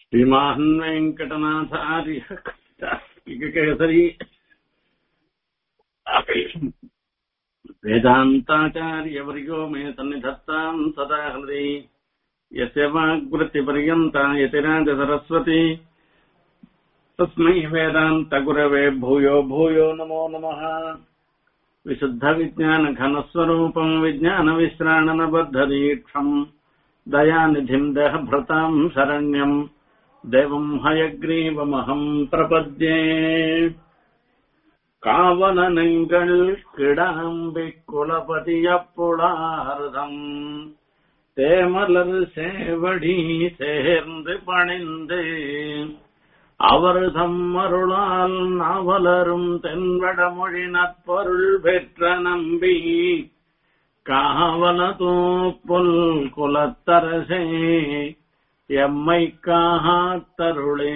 श्रीमान् वेङ्कटनाथार्य केसरी वेदान्ताचार्यवर्यो मे सन्निधत्ताम् सदा हृदि यस्य वाग्वृत्तिपर्यन्ता यतिराजसरस्वती तस्मै वेदान्तगुरवे भूयो भूयो नमो नमः विशुद्धविज्ञानघनस्वरूपम् विज्ञानविश्राणनबद्धदीक्षम् दयानिधिम् देहभृताम् शरण्यम् देवम् हयग्रीवमहम् प्रपद्ये காவலனங்கள் கிடாம்பி குலபதியப்புளார்தம் தேமலர் சேவடி சேர்ந்து பணிந்து அவர் தம் அருளால் நாவலரும் தென்வடமொழி நற்பொருள் பெற்ற நம்பி காவல தூப்புல் குலத்தரசே எம்மை காத்தருளே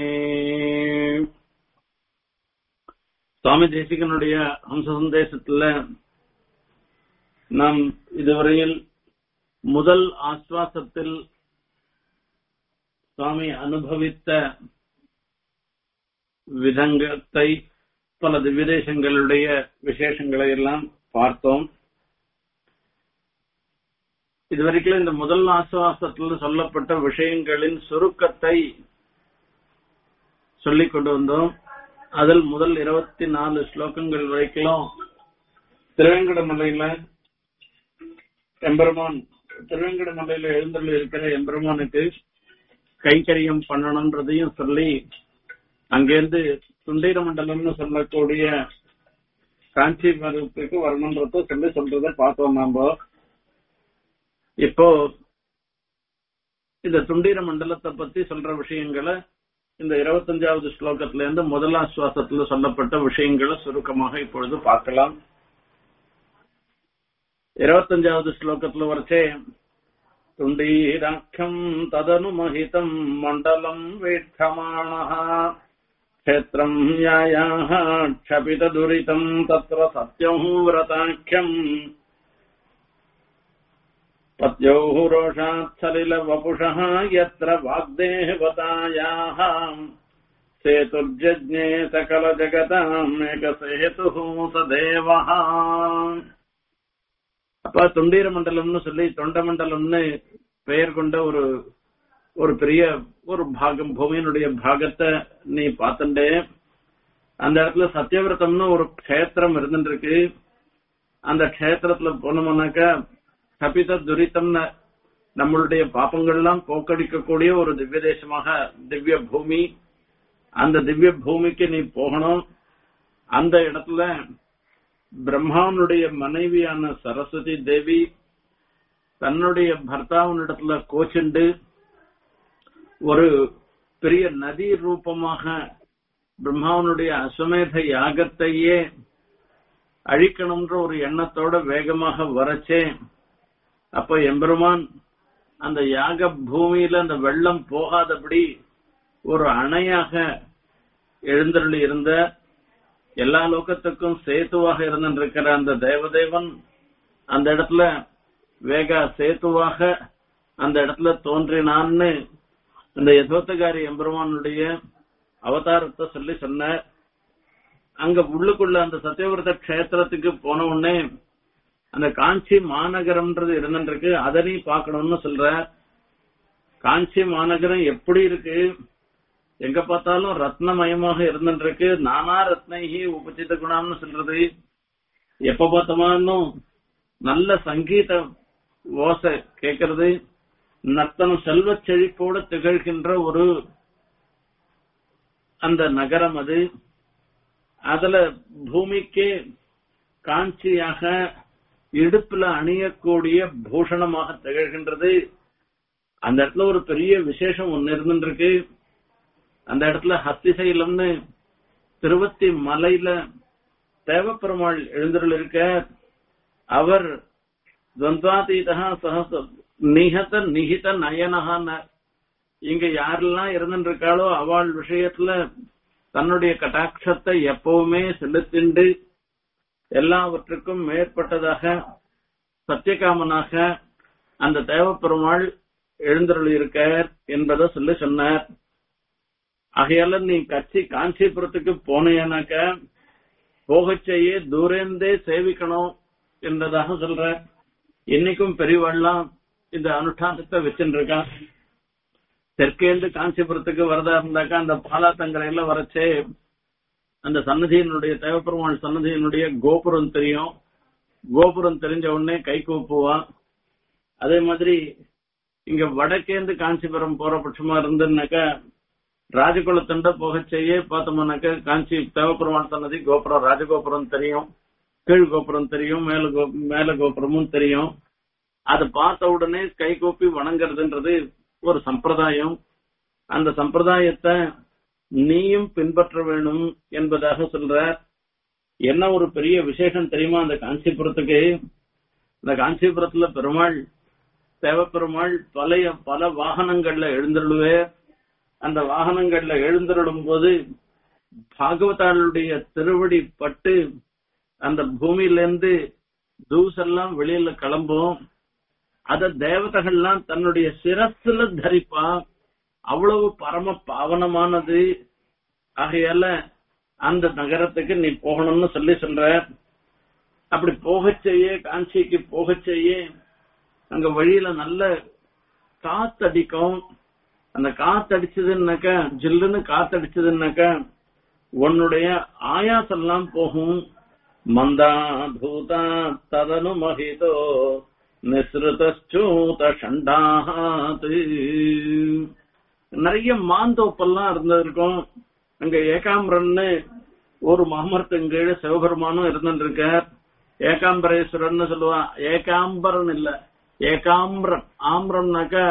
சுவாமி தேசிகனுடைய ஹம்ச சந்தேசத்துல நாம் இதுவரையில் முதல் ஆஸ்வாசத்தில் சுவாமி அனுபவித்த விதங்கத்தை பல திவ்யதேசங்களுடைய விசேஷங்களை எல்லாம் பார்த்தோம் இதுவரைக்கும் இந்த முதல் ஆசுவாசத்தில் சொல்லப்பட்ட விஷயங்களின் சுருக்கத்தை சொல்லிக் கொண்டு வந்தோம் அதில் முதல் இருபத்தி நாலு ஸ்லோகங்கள் வரைக்கும் திருவேங்கடமலையில எம்பெருமான் திருவேங்கடமலையில எழுந்தருள் இருக்கிற எம்பெருமானுக்கு கைக்கரியம் பண்ணணும்ன்றதையும் சொல்லி அங்கேருந்து துண்டீர மண்டலம்னு சொல்லக்கூடிய காஞ்சிபுரத்துக்கு வரணுன்றத சொல்லி சொல்றத பார்த்தோம் நாம இப்போ இந்த துண்டீர மண்டலத்தை பத்தி சொல்ற விஷயங்களை இந்த இருபத்தஞ்சாவது ஸ்லோகத்துல இருந்து முதலாஸ்வாசத்துல சொல்லப்பட்ட விஷயங்களை சுருக்கமாக இப்பொழுது பார்க்கலாம் இருபத்தஞ்சாவது ஸ்லோகத்துல வரைச்சே துண்டீராக்கம் ததனு மகிதம் மண்டலம் வீட்சமாணः क्षेत्रम् यायाः क्षपितदुरितम् तत्र सत्यम् व्रताख्यम् पत्योः रोषात् सलिलवपुषः यत्र वाग्देवतायाः सेतुर्जज्ञे सकलजगताम् एकसेतुः सदेवः அப்ப தொண்டீர மண்டலம்னு சொல்லி தொண்ட மண்டலம்னு பெயர் கொண்ட ஒரு ஒரு பெரிய ஒரு பாகம் பூமியினுடைய பாகத்தை நீ பார்த்துட்டே அந்த இடத்துல சத்தியவிரதம்னு ஒரு கஷேத்திரம் இருந்துருக்கு அந்த கஷேத்திரத்துல போனோம்னாக்கா கபித துரித்தம்னு நம்மளுடைய பாப்பங்கள்லாம் போக்கடிக்கக்கூடிய ஒரு திவ்ய தேசமாக திவ்ய பூமி அந்த திவ்ய பூமிக்கு நீ போகணும் அந்த இடத்துல பிரம்மாவனுடைய மனைவியான சரஸ்வதி தேவி தன்னுடைய பர்த்தாவினிடத்துல கோச்சுண்டு ஒரு பெரிய நதி ரூபமாக பிரம்மாவனுடைய அஸ்வமேத யாகத்தையே அழிக்கணும்ன்ற ஒரு எண்ணத்தோட வேகமாக வரச்சே அப்ப எம்பெருமான் அந்த யாக பூமியில அந்த வெள்ளம் போகாதபடி ஒரு அணையாக எழுந்தருளி இருந்த எல்லா லோகத்துக்கும் சேத்துவாக இருந்திருக்கிற அந்த தேவதேவன் அந்த இடத்துல வேகா சேத்துவாக அந்த இடத்துல தோன்றினான்னு அந்த யசோத்தகாரி எம்பெருமானுடைய அவதாரத்தை சொல்லி சொன்னார் அங்க உள்ளுக்குள்ள அந்த சத்தியவிரத கஷேத்திரத்துக்கு போன உடனே அந்த காஞ்சி மாநகரம்ன்றது இருந்துருக்கு அதை நீ பாக்கணும்னு சொல்ற காஞ்சி மாநகரம் எப்படி இருக்கு எங்க பார்த்தாலும் ரத்னமயமாக இருந்துருக்கு நானா ரத்னகி உபசித குணம்னு சொல்றது எப்ப பார்த்தோமானும் நல்ல சங்கீத ஓசை கேட்கறது நர்த்தனம் செல்வ செழிப்போடு திகழ்கின்ற ஒரு அந்த நகரம் அது அதுல பூமிக்கு காஞ்சியாக இடுப்புல அணியக்கூடிய பூஷணமாக திகழ்கின்றது அந்த இடத்துல ஒரு பெரிய விசேஷம் ஒன்னு இருந்துருக்கு அந்த இடத்துல ஹஸ்திசைலம்னு திருவத்தி மலையில தேவப்பெருமாள் எழுந்தருள் இருக்க அவர் துவந்தாதீதா சகச நிகத நிகித நயனகான இங்க யாரெல்லாம் இருந்துருக்காளோ அவள் விஷயத்துல தன்னுடைய கட்டாட்சத்தை எப்பவுமே செலுத்திண்டு எல்லாவற்றுக்கும் மேற்பட்டதாக சத்தியகாமனாக அந்த தேவப்பெருமாள் எழுந்தருள் இருக்கார் என்பதை சொல்லி சொன்னார் ஆகையால நீ கட்சி காஞ்சிபுரத்துக்கு போனேனாக்க போகச்சேயே தூரந்தே சேவிக்கணும் என்றதாக சொல்ற இன்னைக்கும் பெரியவாள்லாம் இந்த அனுஷ்டானத்தை வச்சுட்டு இருக்கான் தெற்கேந்து காஞ்சிபுரத்துக்கு வரதா இருந்தாக்கா அந்த பாலாத்தங்கரையில வரச்சே அந்த சன்னதியினுடைய தேவப்பெருமாள் சன்னதியினுடைய கோபுரம் தெரியும் கோபுரம் தெரிஞ்ச உடனே கை கூப்புவான் அதே மாதிரி இங்க வடக்கேந்து காஞ்சிபுரம் போற பட்சமா இருந்துன்னாக்கா ராஜகுலத்தண்ட போக செய்ய பார்த்தோம்னாக்க காஞ்சி தேவப்பெருமாள் சன்னதி கோபுரம் ராஜகோபுரம் தெரியும் கீழ் கோபுரம் தெரியும் மேல கோ மேல கோபுரமும் தெரியும் அதை பார்த்த உடனே கை கூப்பி வணங்குறதுன்றது ஒரு சம்பிரதாயம் அந்த சம்பிரதாயத்தை நீயும் பின்பற்ற வேணும் என்பதாக சொல்ற என்ன ஒரு பெரிய விசேஷம் தெரியுமா அந்த காஞ்சிபுரத்துக்கு இந்த காஞ்சிபுரத்துல பெருமாள் தேவப்பெருமாள் பழைய பல வாகனங்கள்ல எழுந்தருளுவே அந்த வாகனங்கள்ல எழுந்தருளும் போது பாகவதாளுடைய திருவடி பட்டு அந்த பூமியிலிருந்து தூசெல்லாம் வெளியில கிளம்பும் அத தேவதைகள்லாம் தன்னுடைய சிரஸ்ல தரிப்பா அவ்வளவு பரம பாவனமானது ஆகையால அந்த நகரத்துக்கு நீ போகணும்னு சொல்லி சொல்ற அப்படி போகச் செய்ய காஞ்சிக்கு போகச் செய்ய அங்க வழியில நல்ல காத்தடிக்கும் அந்த காத்தடிச்சதுன்னாக்கா ஜில்லுன்னு காத்தடிச்சதுன்னாக்கா உன்னுடைய ஆயாசெல்லாம் போகும் மந்தா பூதா ததனு மகிதோ நிஸ்ருதூத சண்டாத் நிறைய மாந்தோப்பெல்லாம் இருந்திருக்கும் அங்க ஏகாம்பரன்னு ஒரு மாமரத்தின் கீழே சிவபெருமானும் இருந்துட்டு இருக்கார் ஏகாம்பரேஸ்வரன் சொல்லுவான் ஏகாம்பரன் இல்ல ஏகாம்பரம் ஆம்பரம்னாக்கா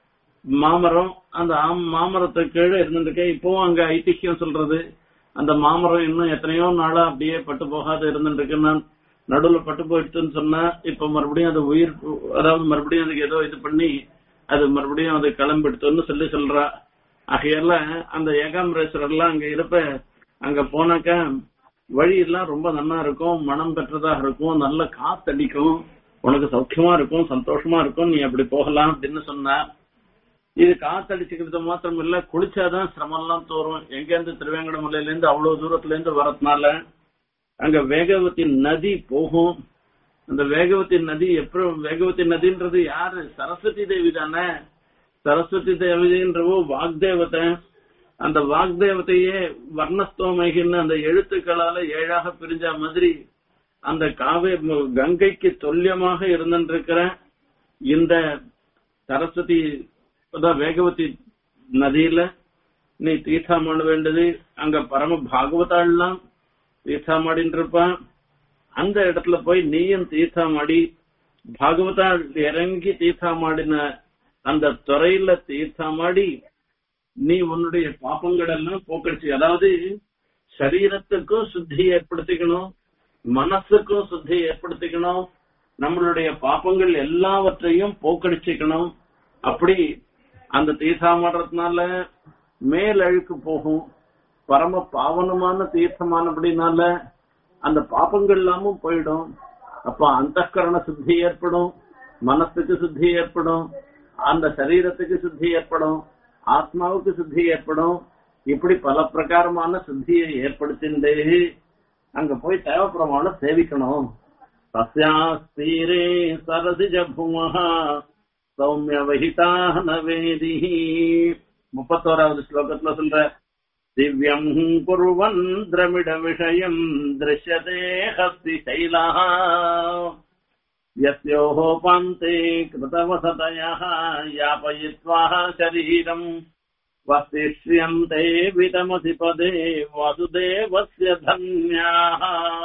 மாமரம் அந்த ஆம் மாமரத்துக்கு கீழே இருந்துட்டு இப்பவும் அங்க ஐதிஹ்யம் சொல்றது அந்த மாமரம் இன்னும் எத்தனையோ நாளா அப்படியே பட்டு போகாத இருந்துட்டு இருக்குன்னா நடுவுல பட்டு போயிடுச்சுன்னு சொன்னா இப்ப மறுபடியும் அது உயிர் அதாவது மறுபடியும் அதுக்கு ஏதோ இது பண்ணி அது மறுபடியும் அது கிளம்பிடுத்துன்னு சொல்லி சொல்றா ஆகையால அந்த ஏகாம்பரேஸ்வரர் எல்லாம் அங்க இருப்ப அங்க போனாக்கா வழி எல்லாம் ரொம்ப நல்லா இருக்கும் மனம் பெற்றதாக இருக்கும் நல்ல காத்தடிக்கும் உனக்கு சௌக்கியமா இருக்கும் சந்தோஷமா இருக்கும் நீ அப்படி போகலாம் அப்படின்னு சொன்னா இது காத்தடிச்சுக்கிறது மாத்திரம் இல்ல குளிச்சாதான் சிரமம் எல்லாம் தோறும் எங்க இருந்து திருவேங்கடமலையில இருந்து அவ்வளவு தூரத்துல இருந்து வரதுனால அங்க வேகவதி நதி போகும் அந்த வேகவதி நதி எப்படி வேகவதி நதின்றது யாரு சரஸ்வதி தேவி தானே சரஸ்வதி தேவின்றவோ வாக்தேவத்தை அந்த வாக்தேவத்தையே வர்ணஸ்தோமைகின்னு அந்த எழுத்துக்களால ஏழாக பிரிஞ்ச மாதிரி அந்த காவே கங்கைக்கு தொல்லியமாக இருந்திருக்கிற இந்த சரஸ்வதி அதான் வேகவதி நதியில நீ தீர்த்தம் பண்ண வேண்டியது அங்க பரம பாகவதாள்லாம் தீர்த்தம் ஆடின்னு இருப்பான் அந்த இடத்துல போய் நீயும் தீர்த்தம் ஆடி பாகவதா இறங்கி தீர்த்தம் ஆடின அந்த துறையில தீர்த்தம் ஆடி நீ உன்னுடைய பாப்பங்கள் எல்லாம் போக்கடிச்சு அதாவது சரீரத்துக்கும் சுத்தி ஏற்படுத்திக்கணும் மனசுக்கும் சுத்தி ஏற்படுத்திக்கணும் நம்மளுடைய பாப்பங்கள் எல்லாவற்றையும் போக்கடிச்சுக்கணும் அப்படி அந்த தீர்த்தமாடுறதுனால மேல் அழுக்கு போகும் பரம பாவனமான தீர்த்தமானபடினால அந்த பாப்பங்கள் எல்லாமும் போயிடும் அப்ப அந்த சுத்தி ஏற்படும் மனசுக்கு சுத்தி ஏற்படும் அந்த சரீரத்துக்கு சுத்தி ஏற்படும் ஆத்மாவுக்கு சுத்தி ஏற்படும் இப்படி பல பிரகாரமான சுத்தியை ஏற்படுத்திண்டே அங்க போய் தேவப்பிரமான சேவிக்கணும் சஸ்யாஸ்தீரே சரசிஜ புமஹா சௌமிய வகிதா நவேதி முப்பத்தோராவது ஸ்லோகத்துல சொல்ற திவ்யம் குருவன் திரமிட விஷயம் திருஷ்யதே ஹஸ்தி சைலா यस्योः पान्ते कृतवसतयः यापयित्वा शरीरम् वसिष्यन्ते वितमधिपदे வசுதேவஸ்ய தன்யாः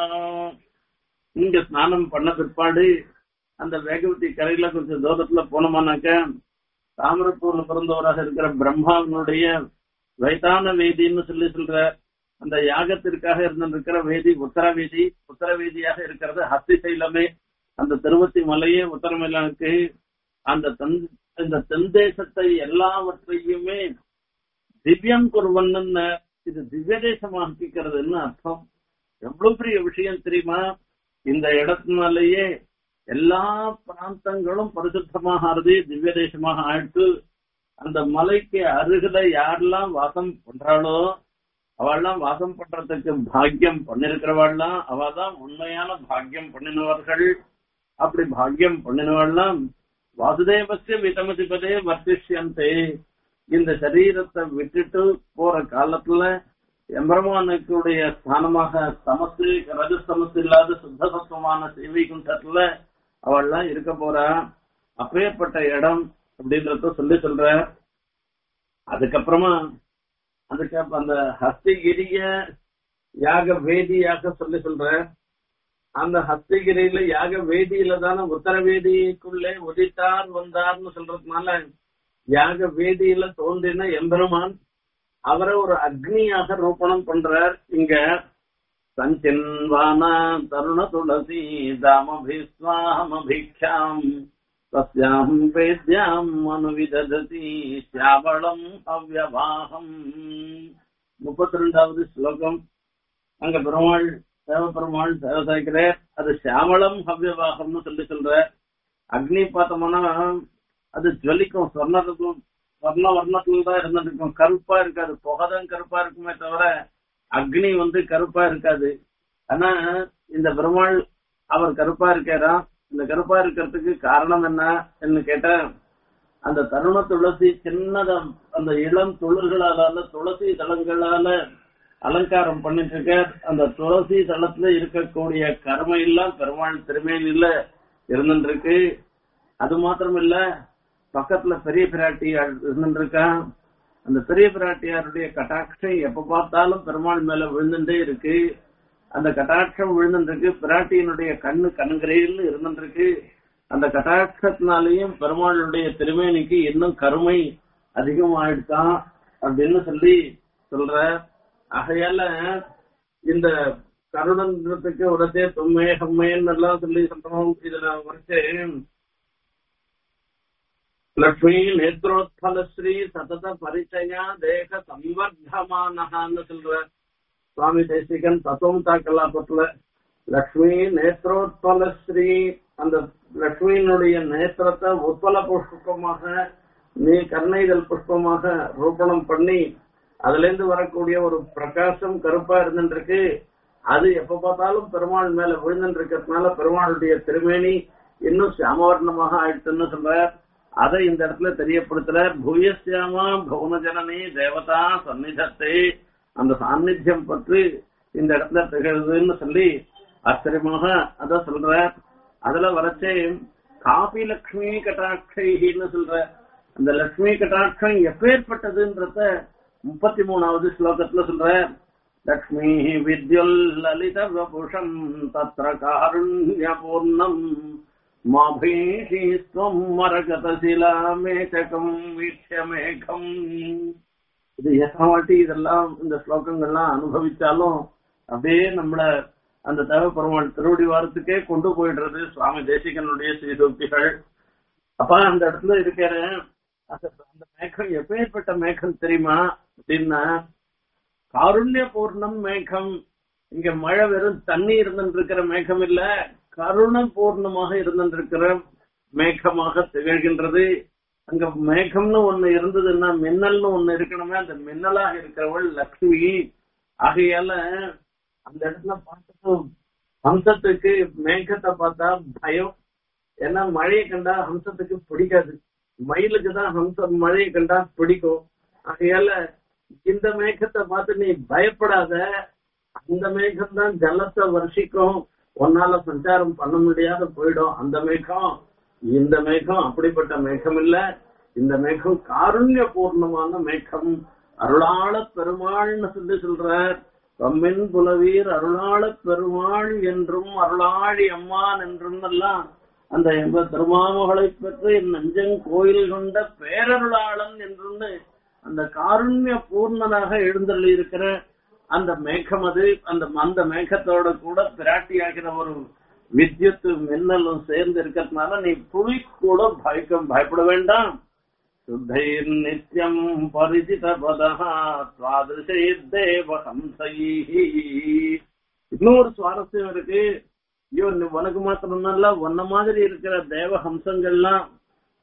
இங்க ஸ்நானம் பண்ண பிற்பாடு அந்த வேகவதி கரையில கொஞ்சம் தூரத்துல போனோமானாக்க தாமிரப்பூர்ல பிறந்தவராக இருக்கிற பிரம்மாவனுடைய வைத்தான வேதின்னு சொல்லி சொல்ற அந்த யாகத்திற்காக இருந்திருக்கிற வேதி உத்தர வேதி உத்தர வேதியாக இருக்கிறது ஹஸ்தி சைலமே அந்த திருவத்தி மலையே உத்தரமேலானுக்கு அந்த தன் இந்த தென் தேசத்தை எல்லாவற்றையுமே திவ்யம் குருவன்னு இது திவ்ய தேசமாக்கிக்கிறதுன்னு அர்த்தம் எவ்வளவு பெரிய விஷயம் தெரியுமா இந்த இடத்தினாலேயே எல்லா பிராந்தங்களும் பரிசுத்தமாக ஆறுது திவ்ய தேசமாக ஆயிட்டு அந்த மலைக்கு அருகில யாரெல்லாம் வாசம் பண்றாளோ அவெல்லாம் வாசம் பண்றதுக்கு பாக்கியம் பண்ணிருக்கிறவாள்லாம் அவதான் உண்மையான பாக்கியம் பண்ணினவர்கள் அப்படி பாக்கியம் பண்ணினவாள்லாம் வாசுதேவசிய விதமதிபதே வர்த்திஷ்யந்தே இந்த சரீரத்தை விட்டுட்டு போற காலத்துல எம்பெருமானுக்குடைய ஸ்தானமாக தமசு ரஜஸ்தமசு இல்லாத சுத்த சத்துவமான சேவை குண்டத்துல அவள்லாம் இருக்க போறா அப்பேற்பட்ட இடம் அப்படின்றத சொல்லி சொல்ற அதுக்கப்புறமா அதுக்கு அந்த ஹஸ்திகிரிய யாக வேதியாக சொல்லி சொல்ற அந்த ஹஸ்திகிரியில யாக வேதியில தானே உத்தர வேதிக்குள்ளே உதித்தார் வந்தார்னு சொல்றதுனால யாக வேதியில தோன்றின எம்பெருமான் அவரை ஒரு அக்னியாக ரூபணம் பண்றார் இங்க சஞ்சின்வான தருண துளசி தாமபிஸ்வாமபிக்ஷாம் தஸ்யாம் வேத்யாம் அனுவிததி சியாவளம் அவ்வவாகம் முப்பத்தி ரெண்டாவது ஸ்லோகம் அங்க பெருமாள் தேவ பெருமாள் சேவை சாய்க்கிறார் அது சியாவளம் ஹவ்யவாகம்னு சொல்லி சொல்ற அக்னி பார்த்தோம்னா அது ஜொலிக்கும் சொர்ணத்துக்கும் வர்ண வர்ணத்துல தான் இருந்திருக்கும் கருப்பா இருக்காது புகதான் கருப்பா இருக்குமே தவிர அக்னி வந்து கருப்பா இருக்காது ஆனா இந்த பெருமாள் அவர் கருப்பா இருக்காரா இந்த கருப்பா இருக்கிறதுக்கு காரணம் என்ன கேட்டா அந்த தருண துளசி சின்னத அந்த இளம் துளிர்களால துளசி தளங்களால அலங்காரம் பண்ணிட்டு இருக்க அந்த துளசி தளத்துல இருக்கக்கூடிய கருமையெல்லாம் பெருமாள் திருமேனில இருந்துட்டு இருக்கு அது மாத்திரம் இல்ல பக்கத்துல பெரிய பிராட்டியார் இருந்துருக்கா அந்த பெரிய பிராட்டியாருடைய கட்டாட்சம் எப்ப பார்த்தாலும் பெருமாள் மேல விழுந்துட்டே இருக்கு அந்த கட்டாட்சம் விழுந்துருக்கு பிராட்டியினுடைய கண்ணு கண்கரையில் இருந்துருக்கு அந்த கட்டாட்சத்தினாலேயும் பெருமாளுடைய திருமேனிக்கு இன்னும் கருமை அதிகமாயிடுதான் அப்படின்னு சொல்லி சொல்ற ஆகையால இந்த கருணன்றதுக்கு உடனே தொம்மே ஹம்மைன்னு எல்லாம் சொல்லி சொல்றோம் இதுல வரைச்சு லக்ஷ்மி நேத்ரோத்பல ஸ்ரீ சதத பரிச்சயா தேக சம்வர்தமானஹான்னு சொல்ற சுவாமி தேசிகன் தத்துவம் தாக்கலாபத்துல லக்ஷ்மி நேத்ரோத்பல ஸ்ரீ அந்த லக்ஷ்மியினுடைய நேத்திரத்தை உத்பல புஷ்பமாக நீ கர்ணைதல் புஷ்பமாக ரூபணம் பண்ணி அதுல இருந்து வரக்கூடிய ஒரு பிரகாசம் கருப்பா இருந்துருக்கு அது எப்ப பார்த்தாலும் பெருமாள் மேல விழுந்துட்டு இருக்கிறதுனால பெருமாளுடைய திருமேனி இன்னும் சியாமவர்ணமாக ஆயிடுச்சுன்னு சொல்ற அதை இந்த இடத்துல தெரியப்படுத்துற பூயசியாமா பௌன ஜனனி தேவதா சந்நிதத்தை அந்த சாநித்தியம் பற்றி இந்த இடத்துல திகழ்துன்னு சொல்லி ஆச்சரியமாக அத சொல்ற அதுல வரச்சே காபி லக்ஷ்மி கட்டாட்சின்னு சொல்ற அந்த லக்ஷ்மி கட்டாட்சம் எப்பேற்பட்டதுன்றத முப்பத்தி மூணாவது ஸ்லோகத்துல சொல்ற லக்ஷ்மி வித்யுல் லலித வபுஷம் தத்ர காருண்ய பூர்ணம் மாபீஷீஸ்வம் மரகதசிலா மேச்சகம் வீட்ச மேகம் இது எத்தனை இதெல்லாம் இந்த ஸ்லோகங்கள்லாம் அனுபவிச்சாலும் அப்படியே நம்மள அந்த தேவ பெருமாள் திருவடி வாரத்துக்கே கொண்டு போயிடுறது சுவாமி தேசிகனுடைய ஸ்ரீசூக்திகள் அப்ப அந்த இடத்துல இருக்கிற அந்த மேகம் எப்பேற்பட்ட மேகம் தெரியுமா அப்படின்னா காருண்ய பூர்ணம் மேகம் இங்க மழை வெறும் தண்ணி இருந்துட்டு இருக்கிற மேகம் இல்ல கருண பூர்ணமாக இருந்திருக்கிற மேகமாக திகழ்கின்றது அங்க மேகம்னு ஒண்ணு இருந்ததுன்னா மின்னல்னு ஒண்ணு இருக்கணுமே அந்த மின்னலாக இருக்கிறவள் லக்ஷ்மி ஆகையால அந்த இடத்துல பார்த்துட்டு ஹம்சத்துக்கு மேகத்தை பார்த்தா பயம் ஏன்னா மழையை கண்டா ஹம்சத்துக்கு பிடிக்காது மயிலுக்கு தான் ஹம்சம் மழையை கண்டா பிடிக்கும் ஆகையால இந்த மேகத்தை பார்த்து நீ பயப்படாத அந்த மேகம் தான் ஜலத்தை வருஷிக்கும் உன்னால சஞ்சாரம் பண்ண முடியாத போயிடும் அந்த மேகம் இந்த மேகம் அப்படிப்பட்ட மேகம் இல்ல இந்த மேகம் காருண்ய பூர்ணமான மேகம் அருளாள பெருமாள்னு சொல்லி சொல்ற ரம்மின் புலவீர் அருளாள பெருமாள் என்றும் அருளாழி அம்மான் என்றும் எல்லாம் அந்த எம்ப திருமாமகளை பெற்று என் நஞ்சங் கோயில் கொண்ட பேரருளாளன் என்றும் அந்த காருண்ய பூர்ணனாக எழுந்தள்ளி இருக்கிற அந்த மேகம் அது அந்த அந்த மேகத்தோட கூட பிராட்டியாகிற ஒரு வித்யுத் மின்னலும் சேர்ந்து இருக்கிறதுனால நீ புலி கூட பயக்கம் பயப்பட வேண்டாம் சுத்தைர் நித்தியம் பரிசித பதா சுவாதிருஷை தேவ ஹம்சைஹி இன்னொரு சுவாரஸ்யம் இருக்கு ஐயோ உனக்கு மாத்திரம் இல்ல உன்ன மாதிரி இருக்கிற தேவ ஹம்சங்கள்லாம்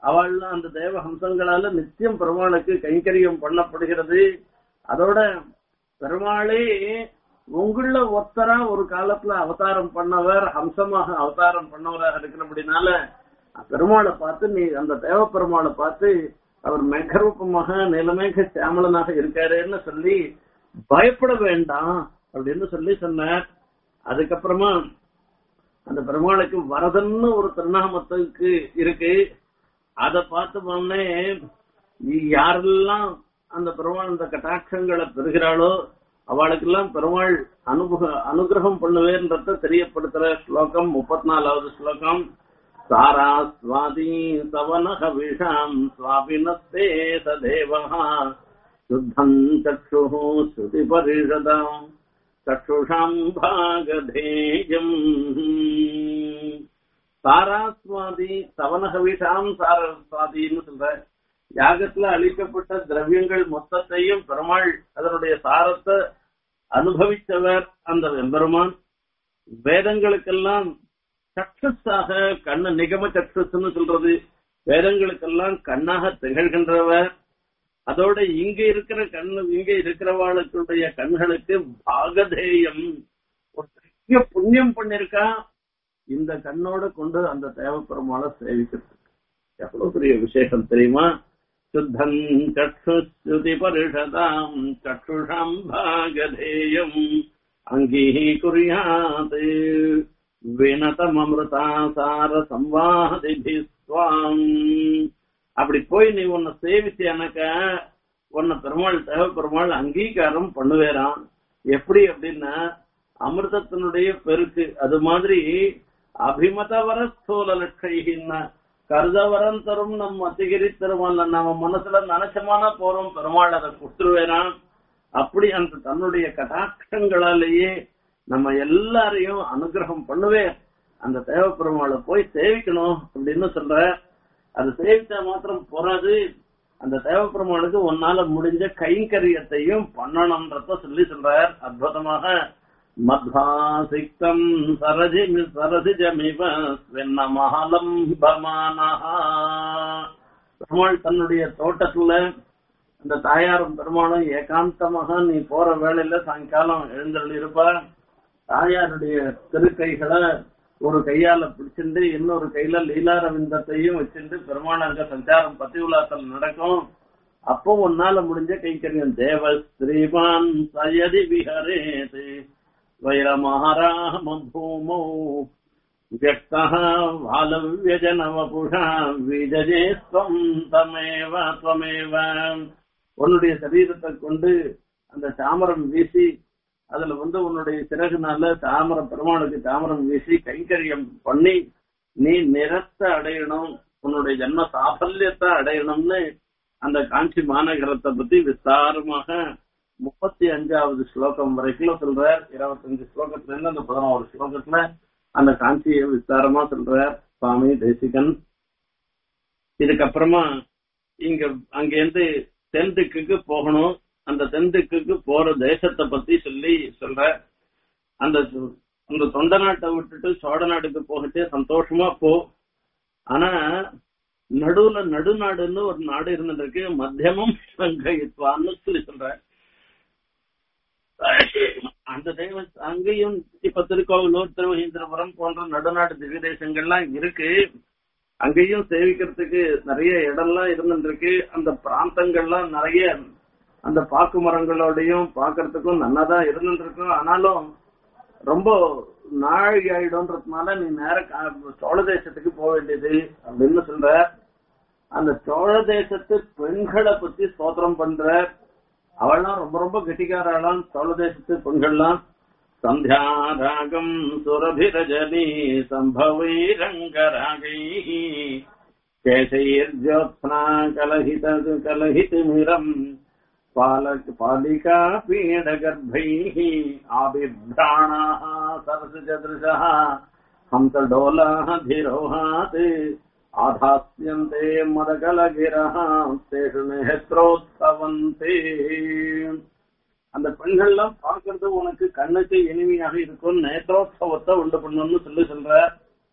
அவள் அந்த தேவ ஹம்சங்களால நித்தியம் பெருமாளுக்கு கைங்கரியம் பண்ணப்படுகிறது அதோட பெருமாளே உங்கள ஒத்தரா ஒரு காலத்துல அவதாரம் பண்ணவர் ஹம்சமாக அவதாரம் பண்ணவராக இருக்கிறபடினால பெருமாளை பார்த்து நீ அந்த தேவ பெருமாளை பார்த்து அவர் மேகரூபமாக நிலமேக சியாமலனாக இருக்காருன்னு சொல்லி பயப்பட வேண்டாம் அப்படின்னு சொல்லி சொன்னார் அதுக்கப்புறமா அந்த பெருமாளுக்கு வரதன்னு ஒரு திருநாமத்துக்கு இருக்கு அத பார்த்தோம்னே யாரெல்லாம் அந்த பெருமாள் அந்த கட்டாட்சங்களை பெறுகிறாளோ அவளுக்கெல்லாம் பெருமாள் அனுபக அனுகிரகம் பண்ணுவேன்றத தெரியப்படுத்துற ஸ்லோகம் முப்பத்தி நாலாவது ஸ்லோகம் சாரா ஸ்வாதி சவனக விஷாம் சுவாபினஸ்தே சதேவா சுத்தம் சக்ஷு ஸ்ருதி பரிஷதாம் சக்ஷுஷாம் பாகதேயம் சாராஸ்வாதி சவனகவிஷாம் சாரஸ்வாதின்னு சொல்ற யாகத்துல அளிக்கப்பட்ட திரவியங்கள் மொத்தத்தையும் பெருமாள் அதனுடைய சாரத்தை அனுபவித்தவர் அந்த வெம்பெருமான் வேதங்களுக்கெல்லாம் சக்சஸாக கண்ணு நிகம சக்சஸ்ன்னு சொல்றது வேதங்களுக்கெல்லாம் கண்ணாக திகழ்கின்றவர் அதோட இங்க இருக்கிற கண்ணு இங்க இருக்கிறவாளுடைய கண்களுக்கு பாகதேயம் ஒரு பெரிய புண்ணியம் பண்ணிருக்கா இந்த கண்ணோட கொண்டு அந்த தேவப்பெருமாளை சேவிக்கிறது எவ்வளவு பெரிய விசேஷம் தெரியுமா சுத்தம் சக்ஷுஸ்ருதி பரிஷதாம் சக்ஷுஷாம் பாகதேயம் அங்கீகுரியாத் வினதமமிருதாசார சம்வாதிபிஸ்வாம் அப்படி போய் நீ உன்னை சேவிச்சேனாக்க உன்னை பெருமாள் தேவ பெருமாள் அங்கீகாரம் பண்ணுவேறான் எப்படி அப்படின்னா அமிர்தத்தினுடைய பெருக்கு அது மாதிரி அபிமதவர ஸ்தூல லட்சைகின்னா கருதவரம் தரும் நம் அத்திகிரி திருமல்ல நம்ம மனசுல நினைச்சமான போறோம் பெருமாள் அதை கொடுத்துருவேறான் அப்படி அந்த தன்னுடைய கட்டாட்சங்களாலேயே நம்ம எல்லாரையும் அனுகிரகம் பண்ணுவேன் அந்த தேவ பெருமாளை போய் சேவிக்கணும் அப்படின்னு சொல்ற அது சேவிச்சா மாத்திரம் போறாது அந்த தேவப்பெருமானுக்கு உன்னால முடிஞ்ச கைங்கரியத்தையும் பண்ணணும்ன்றத சொல்லி சொல்றார் அற்புதமாக மத்வாசிக்தம் சரஜி சரசிஜமிவ ஸ்வென்னமஹலம் பமானஹா பெருமாள் தன்னுடைய தோட்டத்துல அந்த தாயாரும் பெருமாளும் ஏகாந்தமாக நீ போற வேலையில சாயங்காலம் எழுந்தருள் இருப்பா தாயாருடைய திருக்கைகளை ஒரு கையால பிடிச்சிட்டு இன்னொரு கையில லீலாரவிந்தத்தையும் வச்சுட்டு பெருமாள் அங்க சஞ்சாரம் பத்தி உலாசல் நடக்கும் அப்போ உன்னால முடிஞ்ச கைக்கரியம் தேவ ஸ்ரீமான் சயதி விஹரேது வைரமஹராம பூமௌ வியக்தா வாலவ்யஜனவபுஷா விஜஜே ஸ்வம் தமேவ துவமேவ உன்னுடைய சரீரத்தை கொண்டு அந்த சாமரம் வீசி அதுல வந்து உன்னுடைய சிறகுனால தாமரம் பெருமாளுக்கு தாமரம் வீசி கைங்கரியம் பண்ணி நீ நிறத்தை அடையணும் உன்னுடைய ஜென்ம சாபல்யத்தை அடையணும்னு அந்த காஞ்சி மாநகரத்தை பத்தி விஸ்தாரமாக முப்பத்தி அஞ்சாவது ஸ்லோகம் வரைக்கும் சொல்றார் இருபத்தஞ்சு ஸ்லோகத்துல இருந்து அந்த பதினோரு ஸ்லோகத்துல அந்த காஞ்சியை விஸ்தாரமா சொல்றார் சுவாமி தேசிகன் இதுக்கப்புறமா இங்க அங்கேருந்து தென் திக்குக்கு போகணும் அந்த தென்திக்குக்கு போற தேசத்தை பத்தி சொல்லி சொல்ற அந்த அந்த தொண்ட நாட்டை விட்டுட்டு சோழ நாட்டுக்கு போகிட்டே சந்தோஷமா போ ஆனா நடுவுல நடுநாடுன்னு ஒரு நாடு இருந்துருக்கு மத்தியமும் சங்கயித்வான்னு சொல்லி சொல்ற அந்த தெய்வ அங்கேயும் இப்ப திருக்கோவிலூர் திருமகேந்திரபுரம் போன்ற நடுநாடு திவ்ய தேசங்கள்லாம் இருக்கு அங்கேயும் சேவிக்கிறதுக்கு நிறைய இடம்லாம் இருந்துருக்கு அந்த பிராந்தங்கள்லாம் நிறைய அந்த பாக்கு மரங்களோடையும் பாக்குறதுக்கும் நல்லாதான் இருந்துட்டு இருக்கும் ஆனாலும் ரொம்ப நாழி ஆயிடும்ன்றதுனால நீ நேர சோழ தேசத்துக்கு போக வேண்டியது அப்படின்னு சொல்ற அந்த சோழ தேசத்து பெண்களை பத்தி ஸ்தோத்திரம் பண்ற அவள்லாம் ரொம்ப ரொம்ப கெட்டிக்காராளாம் சோழ தேசத்து பெண்கள்லாம் சந்தியா ராகம் சுரபிரஜனி சம்பவை ரங்கராகை கேசைர்ஜோத்னா கலஹித கலஹிதமிரம் பாலக் பாலிகா பீடகர்भैः आबिभ्राणाः सरसजदृशः हंसडोलाः धिरोहात् आधास्यन्ते मदकलगिरः तेषु नेत्रोत्सवन्ते அந்த பெண்கள்லாம் பார்க்கறது உனக்கு கண்ணுக்கு இனிமையாக இருக்கும் நேத்ரோத்சவத்தை உண்டு பண்ணணும்னு சொல்லி சொல்ற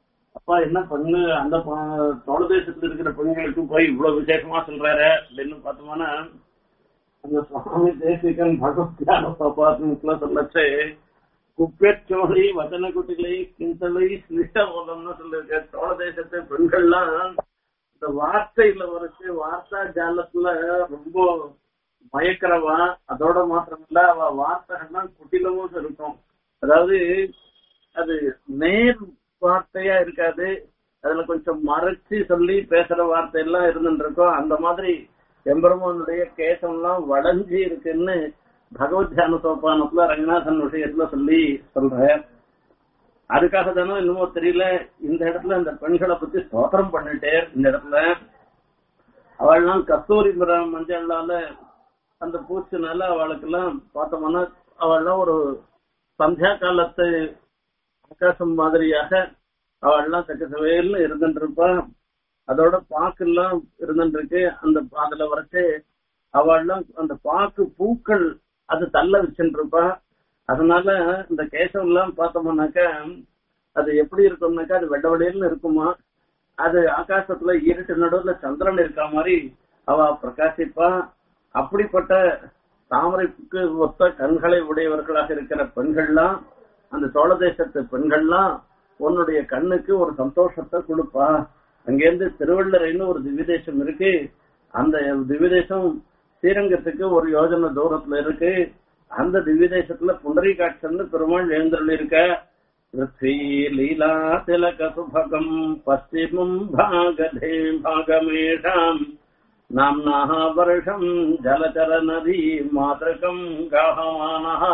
அப்பா என்ன பண்ணு அந்த ப- தோழ தேசத்துல இருக்கிற பெண்களுக்கு போய் இவ்வளவு விசேஷமா சொல்றாரு அப்படின்னு பார்த்தோம்னா அந்த சுவாமி தேசிகன் பகவத்யான பாப்பாத்துக்குள்ள சொல்லச்சு குப்பேச்சோலை வச்சன குட்டிகளை கிண்டலை சிலிஷ்டபோதம்னு சொல்லிருக்க சோழ தேசத்து பெண்கள்லாம் இந்த வார்த்தையில வரைச்சு வார்த்தா ஜாலத்துல ரொம்ப மயக்கிறவா அதோட மாத்திரமில்ல அவ வார்த்தைகள்லாம் குட்டிலமும் இருக்கும் அதாவது அது நேர் வார்த்தையா இருக்காது அதுல கொஞ்சம் மறைச்சு சொல்லி பேசுற வார்த்தை எல்லாம் இருந்துட்டு இருக்கோம் அந்த மாதிரி எம்பெருமானுடைய கேசம்லாம் வளைஞ்சு இருக்குன்னு பகவத் தியான சோப்பானத்துல ரங்கநாதன் விஷயத்துல சொல்லி சொல்ற அதுக்காக தானே என்னமோ தெரியல இந்த இடத்துல இந்த பெண்களை பத்தி ஸ்தோத்திரம் பண்ணிட்டே இந்த இடத்துல அவள்லாம் கஸ்தூரி மரம் மஞ்சளால அந்த பூச்சினால அவளுக்கெல்லாம் பார்த்தோம்னா அவள்லாம் ஒரு சந்தியா காலத்து ஆகாசம் மாதிரியாக அவள்லாம் சக்கசவேல்னு இருந்துட்டு இருப்பா அதோட பாக்கெல்லாம் இருந்துட்டு இருக்கு அந்த அதுல வரைச்சு அவள்லாம் அந்த பாக்கு பூக்கள் அது தள்ள வச்சுட்டு இருப்பா அதனால இந்த கேசம் எல்லாம் பார்த்தோம்னாக்கா அது எப்படி இருக்கும்னாக்கா அது வெள்ள வெள்ளையல்னு இருக்குமா அது ஆகாசத்துல இருட்டு நடுவுல சந்திரன் இருக்க மாதிரி அவ பிரகாசிப்பா அப்படிப்பட்ட தாமரைக்கு ஒத்த கண்களை உடையவர்களாக இருக்கிற பெண்கள்லாம் அந்த சோழ தேசத்து பெண்கள்லாம் உன்னுடைய கண்ணுக்கு ஒரு சந்தோஷத்தை கொடுப்பா அங்கேருந்து திருவள்ளரைன்னு ஒரு திவ்யதேசம் இருக்கு அந்த திவ்யதேசம் ஸ்ரீரங்கத்துக்கு ஒரு யோஜனை தூரத்துல இருக்கு அந்த திவ்யதேசத்துல புண்டரி காட்சன்னு பெருமாள் எழுந்தருள் இருக்க பிருத்வி லீலா திலக சுபகம் பশ্চিமம் பாகதே பாகமேஷாம் नाम्नाः वर्षम् जलचरनदी मातृकम् गाहमानः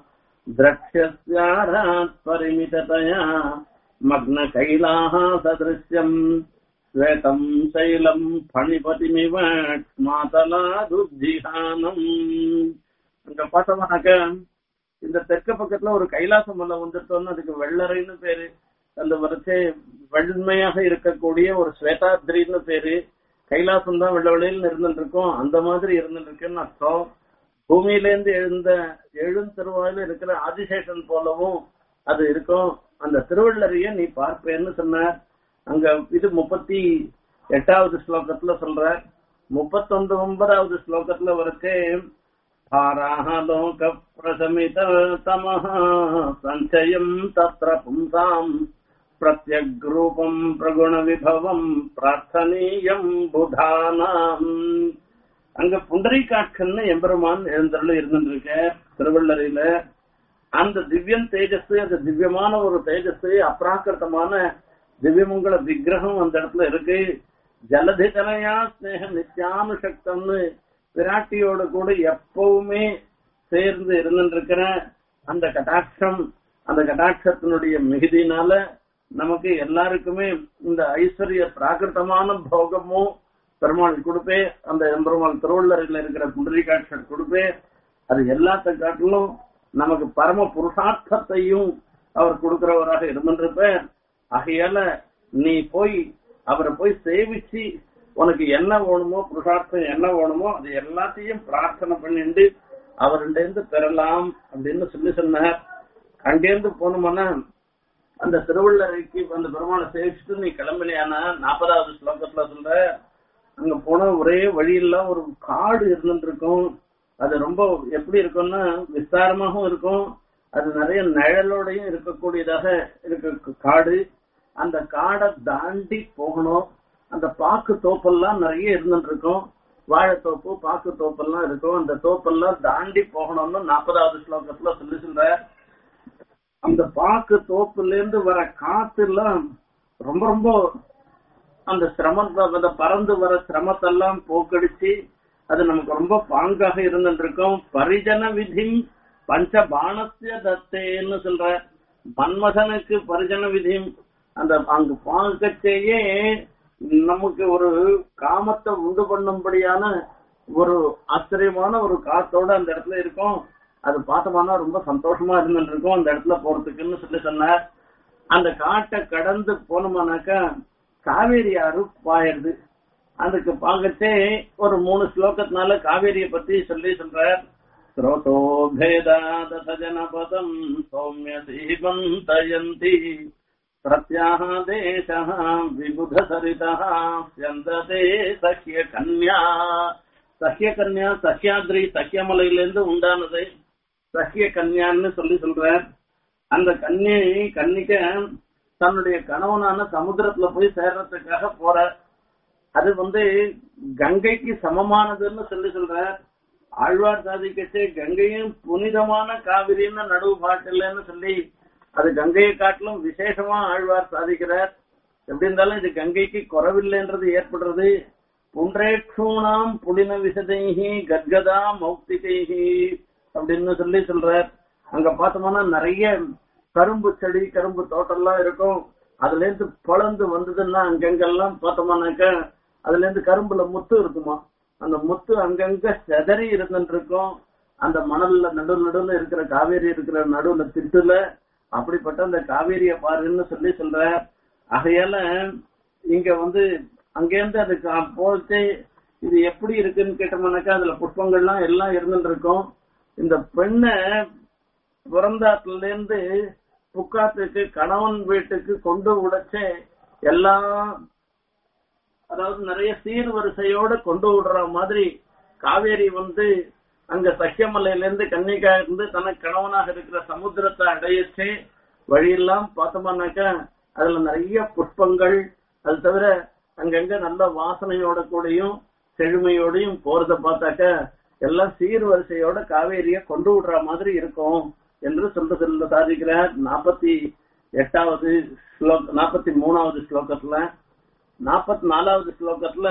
द्रक्ष्यस्यारात् परिमिततया मग्नकैलाः सदृश्यम् श्वेतम् शैलम् फणिपतिमिव மாதலாதுஜிஹானம் அங்க பார்த்தோம்னாக்க இந்த தெற்கு பக்கத்துல ஒரு கைலாச மலை வந்துட்டோம்னு அதுக்கு வெள்ளரைன்னு பேரு அந்த வரிசை வெண்மையாக இருக்கக்கூடிய ஒரு ஸ்வேதாத்ரின்னு பேரு கைலாசம் தான் வெள்ள வெளியில் இருந்துட்டு இருக்கும் அந்த மாதிரி இருந்துட்டு இருக்குன்னு அர்த்தம் பூமியிலேருந்து எழுந்த எழுந்தருவாயில இருக்கிற ஆதிசேஷன் போலவும் அது இருக்கும் அந்த திருவள்ளரைய நீ பார்ப்பேன்னு சொன்ன அங்க இது முப்பத்தி எட்டாவது ஸ்லோகத்துல சொல்ற முப்பத்தொன்பது ஒன்பதாவது ஸ்லோகத்துல வரைச்சே பாராக லோக பிரசமித தமஹ சஞ்சயம் தத்ர பும்சாம் பிரத்யக்ரூபம் பிரகுண விபவம் பிரார்த்தனீயம் புதானாம் அங்க புண்டரீகாட்சன்னு எம்பெருமான் எழுந்தருள் இருந்துருக்க திருவள்ளரையில அந்த திவ்யம் தேஜஸ் அந்த திவ்யமான ஒரு தேஜஸ் அப்ராக்கிருத்தமான திவ்யமங்கல விக்கிரகம் அந்த இடத்துல இருக்கு ஜலதிகரையா ஸ்னேக நித்யானுசக்தம்னு விராட்டியோட கூட எப்பவுமே சேர்ந்து இருந்துட்டு இருக்கிற அந்த கட்டாட்சம் அந்த கட்டாட்சத்தினுடைய மிகுதினால நமக்கு எல்லாருக்குமே இந்த ஐஸ்வர்ய பிராகிருத்தமான போகமும் பெருமாள் கொடுப்பே அந்த எம்பெருமாள் திருவள்ளரில் இருக்கிற புண்டரிகாட்சர் கொடுப்பே அது எல்லாத்த காட்டிலும் நமக்கு பரம புருஷார்த்தத்தையும் அவர் கொடுக்கிறவராக இருந்துருப்ப ஆகையால நீ போய் அவரை போய் சேவிச்சு உனக்கு என்ன வேணுமோ புருஷார்த்தம் என்ன வேணுமோ அது எல்லாத்தையும் பிரார்த்தனை பண்ணிட்டு அவர்கிட்ட இருந்து பெறலாம் அப்படின்னு சொல்லி சொன்னார் அங்கேருந்து போனோம்னா அந்த திருவள்ளரைக்கு அந்த பெருமாளை சேவிச்சுட்டு நீ கிளம்பினியானா நாற்பதாவது ஸ்லோகத்துல சொல்ற அங்க போன ஒரே வழியெல்லாம் ஒரு காடு இருந்துட்டு இருக்கும் அது ரொம்ப எப்படி இருக்கும்னா விஸ்தாரமாகவும் இருக்கும் அது நிறைய நிழலோடையும் இருக்கக்கூடியதாக இருக்க காடு அந்த காடை தாண்டி போகணும் அந்த பாக்கு தோப்பெல்லாம் நிறைய இருந்துட்டு இருக்கும் வாழைத்தோப்பு பாக்கு தோப்பெல்லாம் இருக்கும் அந்த தோப்பெல்லாம் தாண்டி போகணும்னு நாற்பதாவது ஸ்லோகத்துல சொல்லி சொல்ற அந்த பாக்கு தோப்புல இருந்து வர காத்து எல்லாம் ரொம்ப ரொம்ப அந்த சிரமத்தை அந்த பறந்து வர சிரமத்தெல்லாம் போக்கடிச்சு அது நமக்கு ரொம்ப பாங்காக இருந்துட்டு இருக்கும் பரிஜன விதி பஞ்ச பானசிய தத்தேன்னு சொல்ற மன்மதனுக்கு பரிஜன விதி அந்த அங்கு பாங்கச்சேயே நமக்கு ஒரு காமத்தை உண்டு பண்ணும்படியான ஒரு ஆச்சரியமான ஒரு காத்தோட அந்த இடத்துல இருக்கும் அது பார்த்தோம்னா ரொம்ப சந்தோஷமா இருந்துட்டு இருக்கும் அந்த இடத்துல போறதுக்குன்னு சொல்லி சொன்னார் அந்த காட்டை கடந்து போனோம்னாக்கா காவேரி ஆறு பாயிருது அதுக்கு பார்க்கச்சே ஒரு மூணு ஸ்லோகத்தினால காவேரியை பத்தி சொல்லி சொல்றார் ஸ்ரோதோ பேதாத ஜனபதம் சௌமிய தீபம் தயந்தி प्रत्याह देशः विबुधसरितः स्यन्दते சஹ்ய கன்யா சஹ்ய கன்யா சஹ்யாத்ரி சஹ்யமலையிலிருந்து உண்டானது சஹ்ய கன்யான்னு சொல்லி சொல்றார் அந்த கன்யை கன்னிக்க தன்னுடைய கணவனான சமுத்திரத்துல போய் சேர்றதுக்காக போற அது வந்து கங்கைக்கு சமமானதுன்னு சொல்லி சொல்ற ஆழ்வார் சாதிக்கச்சே கங்கையும் புனிதமான காவிரின்னு நடுவு பாட்டில்லன்னு சொல்லி அது கங்கையை காட்டிலும் விசேஷமா ஆழ்வார் சாதிக்கிறார் எப்படி இருந்தாலும் இது கங்கைக்கு குறவில்லைன்றது ஏற்படுறது புன்றேட்சூணாம் புலின விசதைகி கர்கதா மௌக்திகைகி அப்படின்னு சொல்லி சொல்றார் அங்க பார்த்தோம்னா நிறைய கரும்பு செடி கரும்பு தோட்டம்லாம் இருக்கும் அதுல இருந்து பழந்து வந்ததுன்னா அங்கங்கெல்லாம் பார்த்தோம்னாக்க அதுல இருந்து கரும்புல முத்து இருக்குமா அந்த முத்து அங்கங்க செதறி இருந்துட்டு இருக்கும் அந்த மணல்ல நடு நடுவுல இருக்கிற காவேரி இருக்கிற நடுவுல திட்டுல அப்படிப்பட்ட அந்த காவேரிய பாருன்னு சொல்லி சொல்ற ஆகையால இங்க வந்து அங்கேருந்து அது கா- போச்சு இது எப்படி இருக்குன்னு கேட்டோம்னாக்கா அதுல புஷ்பங்கள்லாம் எல்லாம் இருந்துட்டு இருக்கும் இந்த பெண்ணை பிறந்தாத்துல இருந்து புக்காத்துக்கு கணவன் வீட்டுக்கு கொண்டு உடைச்சு எல்லாம் அதாவது நிறைய சீர்வரிசையோட கொண்டு விடுற மாதிரி காவேரி வந்து அங்க சக்கியமலையில இருந்து கன்னிகா இருந்து தனக்கு கணவனாக இருக்கிற சமுத்திரத்தை அடையிச்சு வழியெல்லாம் பார்த்தோம்னாக்கா அதுல நிறைய புஷ்பங்கள் அது தவிர அங்கங்க நல்ல வாசனையோட கூடயும் செழுமையோடையும் போறத பார்த்தாக்கா எல்லாம் சீர்வரிசையோட காவேரிய கொண்டு விடுற மாதிரி இருக்கும் என்று சொல்ல சொல்ல சாதிக்கிறார் நாற்பத்தி எட்டாவது ஸ்லோக நாற்பத்தி மூணாவது ஸ்லோகத்துல நாற்பத்தி நாலாவது ஸ்லோகத்துல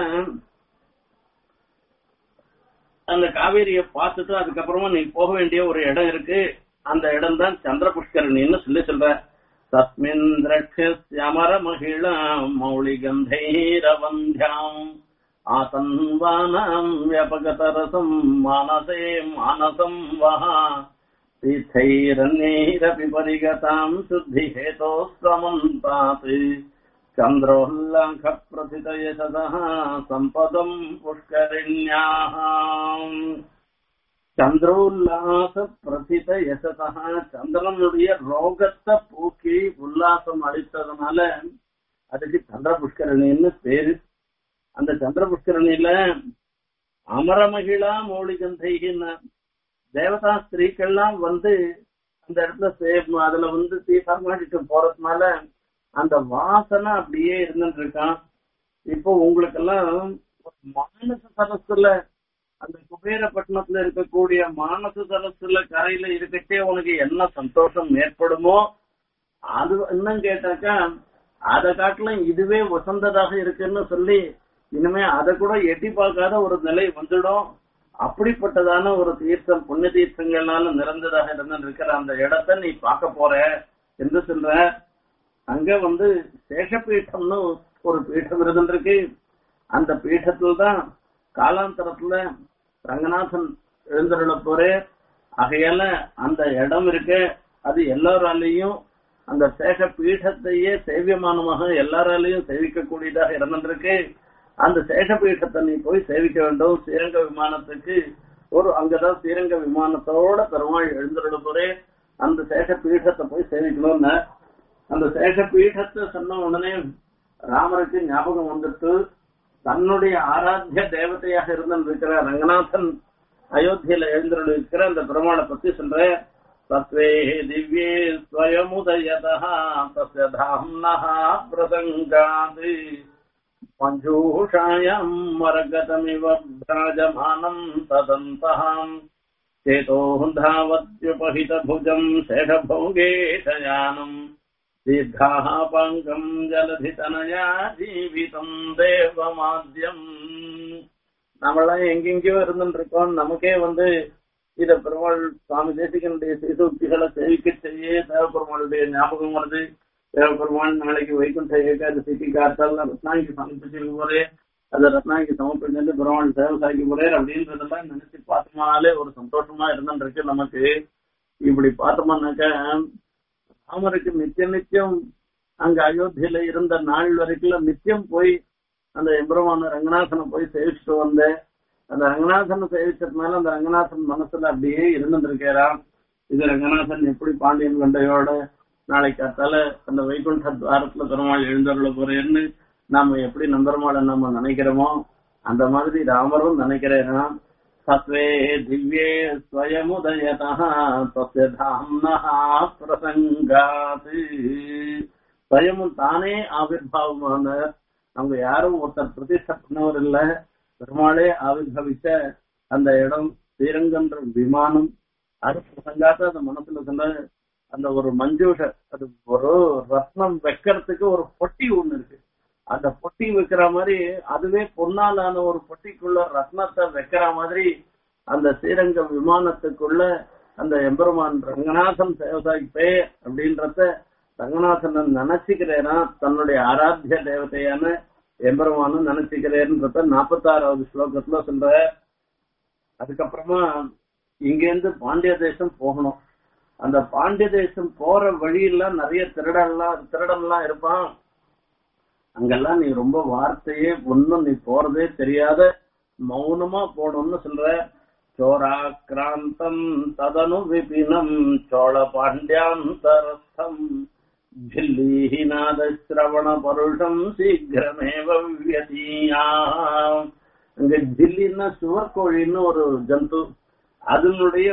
அந்த காவேரிய பார்த்துட்டு அதுக்கப்புறமா நீ போக வேண்டிய ஒரு இடம் இருக்கு அந்த இடம் தான் சந்திர புஷ்கரணின்னு சொல்லி சொல்ற தஸ்மின் திரட்சியமர மகிழா மௌளி கந்தைரவந்தியாம் ஆசன்வானாம் வியபகதரசம் மானசே மானசம் வஹா तीर्थैरन्यैरपि परिगताम् शुद्धिहेतोस्त्वमन्तात् चन्द्रोल्लङ्घप्रथितयशसः सम्पदम् पुष्करिण्याः சந்திரோல்லாச பிரசித யசதா சந்திரனுடைய ரோகத்தை போக்கி உல்லாசம் அளித்ததுனால அதுக்கு சந்திர புஷ்கரணின்னு பேரு அந்த சந்திர புஷ்கரணியில அமரமகிழா மௌலிகந்தைகின்னு தேவதா ஸ்திரீக்கள்லாம் வந்து அந்த இடத்துல சே- அதுல வந்து தீர்த்தமாடிட்டு போறதுனால அந்த வாசனை அப்படியே இருந்துட்டு இருக்கான் இப்போ உங்களுக்கெல்லாம் ஒரு மானச சரஸ்ல அந்த குபேரப்பட்டினத்துல இருக்கக்கூடிய மானச சரஸ்ல கரையில இருக்கச்சே உனக்கு என்ன சந்தோஷம் ஏற்படுமோ அது இன்னும் கேட்டாக்கா அதை காட்டிலும் இதுவே வசந்ததாக இருக்குன்னு சொல்லி இனிமே அதை கூட எட்டி பார்க்காத ஒரு நிலை வந்துடும் அப்படிப்பட்டதான ஒரு தீர்த்தம் புண்ணிய தீர்த்தங்களால நிறந்ததாக இருந்து இருக்கிற அந்த இடத்தை நீ பார்க்க போற என்று சொல்ற அங்க வந்து சேஷபீட்டம்னு ஒரு பீடம் இருந்துருக்கு அந்த பீடத்துல தான் காலாந்தரத்துல ரங்கநாதன் எழுந்தருள போறே ஆகையால அந்த இடம் இருக்கு அது எல்லாராலையும் அந்த சேஷ பீഠத்தையே சேவியமானமாக எல்லாராலையும் சேவிக்கக்கூடியதாக இருந்திருக்கு அந்த சேஷ பீഠத்தை நீ போய் சேவிக்க வேண்டும் ஸ்ரீரங்க விமானத்துக்கு ஒரு அங்கதான் ஸ்ரீரங்க விமானத்தோட பெருமாள் எழுந்தருள போறே அந்த சேஷ பீഠத்தை போய் சேவிக்கணும்னு அந்த சேஷ பீഠத்தை சொன்ன உடனே ராமருக்கு ஞாபகம் வந்துட்டு தன்னுடைய ஆராத்திய தேவதையாக இருந்திருக்கிற ரங்கநாதன் அயோத்தியில எழுந்திருக்கிற அந்த பெருமாளை பத்தி சொல்ற தத்வே திவ்யே ஸ்வயமுதயதா தஸ்ய தாம்னஹ பிரசங்காது மஞ்சூஷாயாம் மரகதமிவ பிராஜமானம் ததந்தஹாம் चेतो धावत्युपहितभुजम् शेषभोगेशयानम् दीर्घाः पाङ्गम् जलधितनया ஜீவிதம் தேவமாத்யம் நம்மளாம் எங்கெங்கயோ இருந்துட்டு இருக்கோம் நமக்கே வந்து இத பெருமாள் சுவாமி தேசிகனுடைய சீசூக்திகளை சேவிக்க செய்ய தேவபெருமாளுடைய ஞாபகம் வருது தேவபெருமாள் நாளைக்கு வைகுண்ட ஏகாதசிக்கு காத்தால ரத்னாங்கி சமர்ப்பிச்சிருக்க போறே அந்த ரத்னாங்கி சமர்ப்பிச்சு பெருமாள் சேவை சாய்க்க போறே அப்படின்றதெல்லாம் நினைச்சு பார்த்தோம்னாலே ஒரு சந்தோஷமா இருந்துட்டு இருக்கு நமக்கு இப்படி பார்த்தோம்னாக்க ராமருக்கு நித்திய நித்தியம் அங்க அயோத்தியில இருந்த நாள் வரைக்கும் நித்தியம் போய் அந்த எம்பெருமான ரங்கநாதனை போய் சேவிச்சுட்டு வந்தேன் அந்த ரங்கநாதனை சேவிச்சதுனால அந்த ரங்கநாதன் மனசுல அப்படியே இருந்துருக்கிறான் இது ரங்கநாதன் எப்படி பாண்டியன் கண்டையோட நாளைக்கு காத்தால அந்த வைகுண்ட துவாரத்துல பெருமாள் எழுந்தருள போறேன்னு நாம எப்படி நம்பெருமாளை நம்ம நினைக்கிறோமோ அந்த மாதிரி ராமரும் நினைக்கிறேன்னா சத்வே திவ்யே ஸ்வயமுதயதா தஸ்ய தாம்னா பிரசங்காது ஸ்வயமும் தானே ஆவிர்வாவமான அவங்க யாரும் ஒருத்தர் பிரதிஷ்டை பண்ணவர் இல்ல பெருமாளே ஆவிர்வவித்த அந்த இடம் ஸ்ரீரங்கன்ற விமானம் அது பிரசங்காத அந்த மனசுல சொன்ன அந்த ஒரு மஞ்சூஷ அது ஒரு ரத்னம் வைக்கிறதுக்கு ஒரு பொட்டி ஒண்ணு இருக்கு அந்த பொட்டி வைக்கிற மாதிரி அதுவே பொன்னாலான ஒரு பொட்டிக்குள்ள ரத்னத்தை வைக்கிற மாதிரி அந்த ஸ்ரீரங்க விமானத்துக்குள்ள அந்த எம்பெருமான் ரங்கநாதன் சேவசாய்ப்பே அப்படின்றத ரங்கநாதனை நினைச்சுக்கிறேனா தன்னுடைய ஆராத்திய தேவதையான எம்பெருமானும் நினைச்சுக்கிறேன்றத நாற்பத்தாறாவது ஸ்லோகத்துல சொல்ற அதுக்கப்புறமா இங்கேருந்து பாண்டிய தேசம் போகணும் அந்த பாண்டிய தேசம் போற வழியெல்லாம் நிறைய திருடன்லாம் திருடன்லாம் இருப்பான் அங்கெல்லாம் நீ ரொம்ப வார்த்தையே ஒன்னும் நீ போறதே தெரியாத மௌனமா போகணும்னு சொல்ற சோராக்கிராந்தம் ததனு விபினம் சோழ பாண்டியாந்தரஸ்தம் ஜில்லீஹிநாத சிரவண பருஷம் சீக்கிரமேவ வியதீயா அங்க ஜில்லின்னா சுவர்கோழின்னு ஒரு ஜந்து அதனுடைய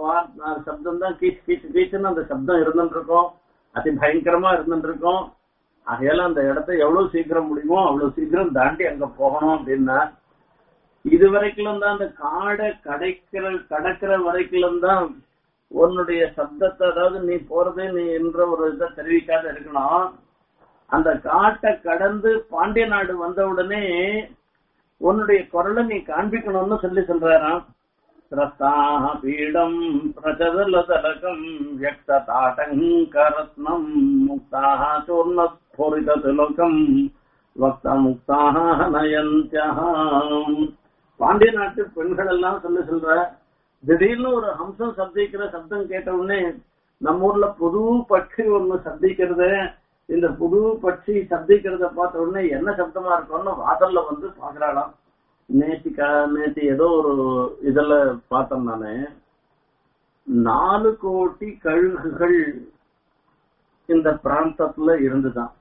சப்தம் தான் கீச் கீச் கீச்சுன்னு அந்த சப்தம் இருந்துட்டு இருக்கும் அதி பயங்கரமா இருந்துட்டு இருக்கும் ஆகையால அந்த இடத்த எவ்வளவு சீக்கிரம் முடியுமோ அவ்வளவு சீக்கிரம் தாண்டி அங்க போகணும் அப்படின்னா இது வரைக்கும் தான் அந்த காடை கடைக்கிற கடக்கிற வரைக்கும் தான் உன்னுடைய சப்தத்தை அதாவது நீ போறது நீ என்ற ஒரு இதை தெரிவிக்காத இருக்கணும் அந்த காட்டை கடந்து பாண்டிய நாடு வந்த உடனே உன்னுடைய குரலை நீ காண்பிக்கணும்னு சொல்லி சொல்றாராம் ரத்தாः பீடம் பிரச்சதலதலகம் व्यक्तताटङ्करत्नम् मुक्ताः चूर्णस्फुरिततिलकम् वक्तमुक्ताः நயந்தியः பாண்டிய நாட்டு பெண்கள் எல்லாம் சொல்லி சொல்ற திடீர்னு ஒரு ஹம்சம் சப்திக்கிற சப்தம் கேட்ட உடனே நம்ம ஊர்ல புது பட்சி ஒண்ணு சப்திக்கிறது இந்த புது பட்சி சப்திக்கிறத பார்த்த உடனே என்ன சப்தமா இருக்கும்னு வாசல்ல வந்து பாக்குறாளாம் நேத்திக்கா நேத்தி ஏதோ ஒரு இதுல பார்த்தேன் நானு நாலு கோடி கழுகுகள் இந்த பிராந்தத்துல இருந்துதான்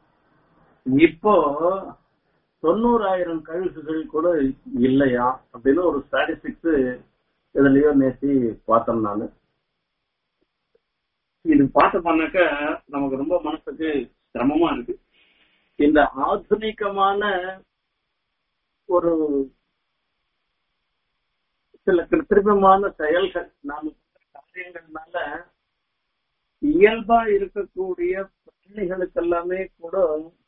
இப்போ தொண்ணூறாயிரம் கழுகுகள் கூட இல்லையா அப்படின்னு ஒரு ஸ்டாட்டிஸ்டிக்ஸ் இதுலயோ நேத்தி பார்த்தேன் நானு இது பார்த்தோம்னாக்க நமக்கு ரொம்ப மனசுக்கு சிரமமா இருக்கு இந்த ஆధుனிகமான ஒரு சில கிருத்திரிமமான செயல்கள் நாம் காரியங்கள்னால இயல்பா இருக்கக்கூடிய பிராணிகளுக்கு எல்லாமே கூட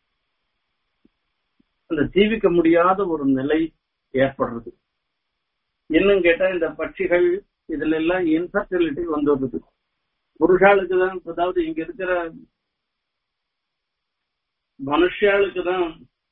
அந்த ஜீவிக்க முடியாத ஒரு நிலை ஏற்படுறது இன்னும் கேட்டா இந்த பட்சிகள் இதுல எல்லாம் இன்ஃபர்டிலிட்டி வந்துடுது புருஷாளுக்கு தான் அதாவது இங்க இருக்கிற மனுஷாளுக்கு தான்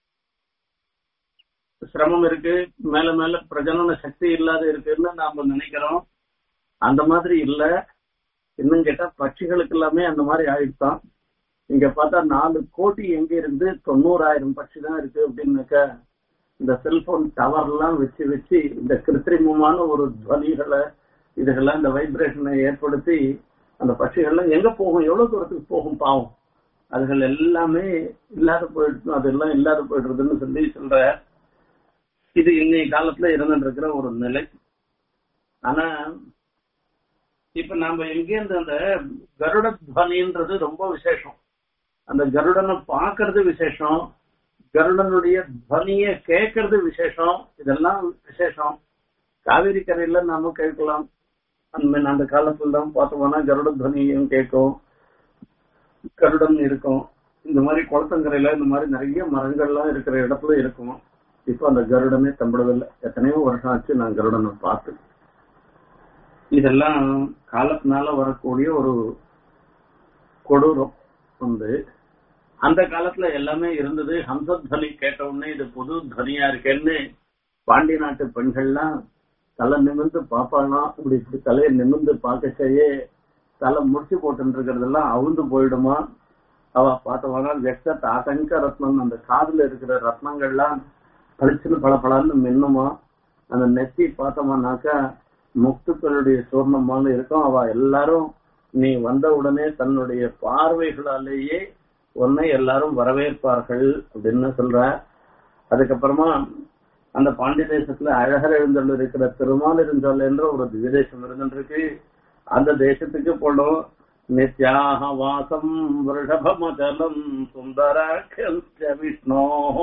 சிரமம் இருக்கு மேல மேல பிரஜனன சக்தி இல்லாத இருக்குன்னு நாம நினைக்கிறோம் அந்த மாதிரி இல்ல இன்னும் கேட்டா பட்சிகளுக்கு எல்லாமே அந்த மாதிரி ஆயிடுதான் இங்க பார்த்தா நாலு கோடி எங்க இருந்து தொண்ணூறாயிரம் பட்சி தான் இருக்கு அப்படின்னாக்க இந்த செல்போன் டவர் எல்லாம் வச்சு வச்சு இந்த கிருத்திரிமமான ஒரு துவனிகளை இதுகெல்லாம் இந்த வைப்ரேஷனை ஏற்படுத்தி அந்த பட்சிகள்லாம் எங்க போகும் எவ்வளவு தூரத்துக்கு போகும் பாவம் அதுகள் எல்லாமே இல்லாத போயிட்டு அதெல்லாம் இல்லாத போயிடுறதுன்னு சொல்லி சொல்ற இது இன்னைய காலத்துல இருந்துட்டு இருக்கிற ஒரு நிலை ஆனா இப்ப நாம எங்கேருந்து அந்த கருட துவனின்றது ரொம்ப விசேஷம் அந்த கருடனை பாக்குறது விசேஷம் கருடனுடைய துவனிய கேட்கறது விசேஷம் இதெல்லாம் விசேஷம் காவிரி கரையில நாம கேட்கலாம் அந்த அந்த காலத்துல தான் பார்த்தோம்னா கருட துவனியும் கேட்கும் கருடன் இருக்கும் இந்த மாதிரி குளத்தங்கரையில இந்த மாதிரி நிறைய மரங்கள்லாம் இருக்கிற இடத்துல இருக்கும் இப்ப அந்த கருடனே தம்பிடவில்லை எத்தனையோ வருஷம் ஆச்சு நான் கருடனை பார்த்து இதெல்லாம் காலத்தினால வரக்கூடிய ஒரு கொடூரம் வந்து அந்த காலத்துல எல்லாமே இருந்தது ஹம்சத்வனி கேட்ட உடனே இது புது துவனியா இருக்கேன்னு பாண்டிய நாட்டு பெண்கள்லாம் தலை நிமிர்ந்து பாப்பாலாம் இப்படி இப்படி தலையை நிமிர்ந்து பார்க்கச்சேயே தலை முடிச்சு போட்டு இருக்கிறதெல்லாம் அவுந்து போயிடுமா அவ பார்த்தவங்க வெக்க தாத்தங்க ரத்னம் அந்த காதுல இருக்கிற ரத்னங்கள்லாம் பளிச்சுன்னு பளபளன்னு மின்னுமா அந்த நெத்தி பார்த்தோம்னாக்கா முக்துக்களுடைய சூர்ணமான இருக்கும் அவ எல்லாரும் நீ வந்த உடனே தன்னுடைய பார்வைகளாலேயே உன்னை எல்லாரும் வரவேற்பார்கள் அப்படின்னு சொல்ற அதுக்கப்புறமா அந்த பாண்டிய தேசத்துல அழகர் எழுந்தல் இருக்கிற திருமால் இருந்தல் என்ற ஒரு திவ்ய தேசம் இருந்துருக்கு அந்த தேசத்துக்கு போனோம் நித்யாக வாசம் விருஷபமச்சலம் சுந்தராட்சம் விஷ்ணோ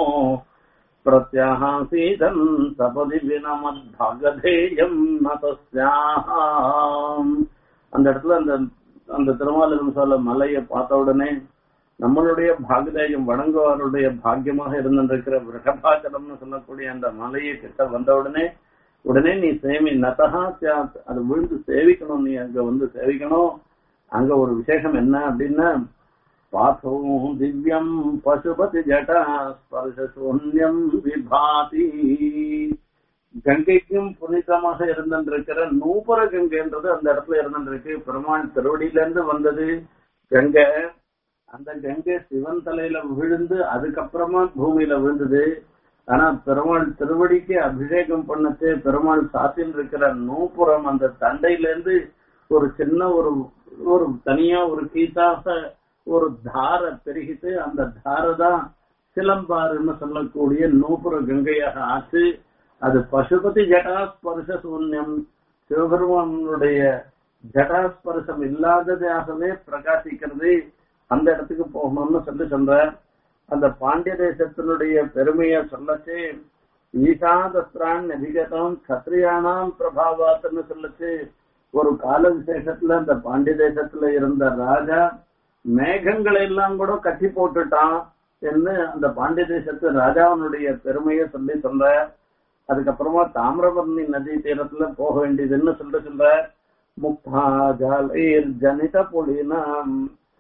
பிரத்யாசீதன் சபதி வினமத் பகதேயம் நதஸ்யாம் அந்த இடத்துல அந்த அந்த திருமாலிரம் சொல்ல மலையை பார்த்த உடனே நம்மளுடைய பாகதேயம் வணங்குவாருடைய பாக்கியமாக இருந்திருக்கிற விரகபாச்சலம்னு சொல்லக்கூடிய அந்த மலையை கிட்ட வந்த உடனே உடனே நீ சேமி நதகா சியாத் அது விழுந்து சேவிக்கணும் நீ அங்க வந்து சேவிக்கணும் அங்க ஒரு விசேஷம் என்ன அப்படின்னா பாசம் திவ்யம் பசுபதி ஜடா ஸ்பர்ஷ சூன்யம் விபாதி கங்கைக்கும் புனிதமாக இருந்திருக்கிற நூபுர கங்கைன்றது அந்த இடத்துல இருந்திருக்கு பெருமாள் திருவடியில இருந்து வந்தது கங்கை அந்த கங்கை சிவன் தலையில விழுந்து அதுக்கப்புறமா பூமியில விழுந்தது ஆனா பெருமாள் திருவடிக்கு அபிஷேகம் பண்ணச்சு பெருமாள் சாத்தியில் இருக்கிற நூப்புறம் அந்த தண்டையில இருந்து ஒரு சின்ன ஒரு ஒரு தனியா ஒரு கீதாக ஒரு தார பெருகிட்டு அந்த தார தான் சிலம்பாறுன்னு சொல்லக்கூடிய நூப்புற கங்கையாக ஆச்சு அது பசுபதி ஜடாஸ்பர்ஷ சூன்யம் சிவபெருமானுடைய ஜடாஸ்பர்சம் இல்லாததாகவே பிரகாசிக்கிறது அந்த இடத்துக்கு போகணும்னு சொல்லி சொல்ற அந்த பாண்டிய தேசத்தினுடைய பெருமையை சொல்லச்சு ஈசாதஸ்திரான் அதிகதம் கத்திரியானாம் பிரபாவாத்துன்னு சொல்லச்சு ஒரு கால விசேஷத்துல அந்த பாண்டிய தேசத்துல இருந்த ராஜா மேகங்களை எல்லாம் கூட கட்டி போட்டுட்டான் என்று அந்த பாண்டிய தேசத்து ராஜாவனுடைய பெருமையை சொல்லி சொல்ற அதுக்கப்புறமா தாமிரபரணி நதி தீரத்துல போக வேண்டியதுன்னு சொல்ல சொல்ற முக்தா ஜாலைர் ஜனித புலினாம்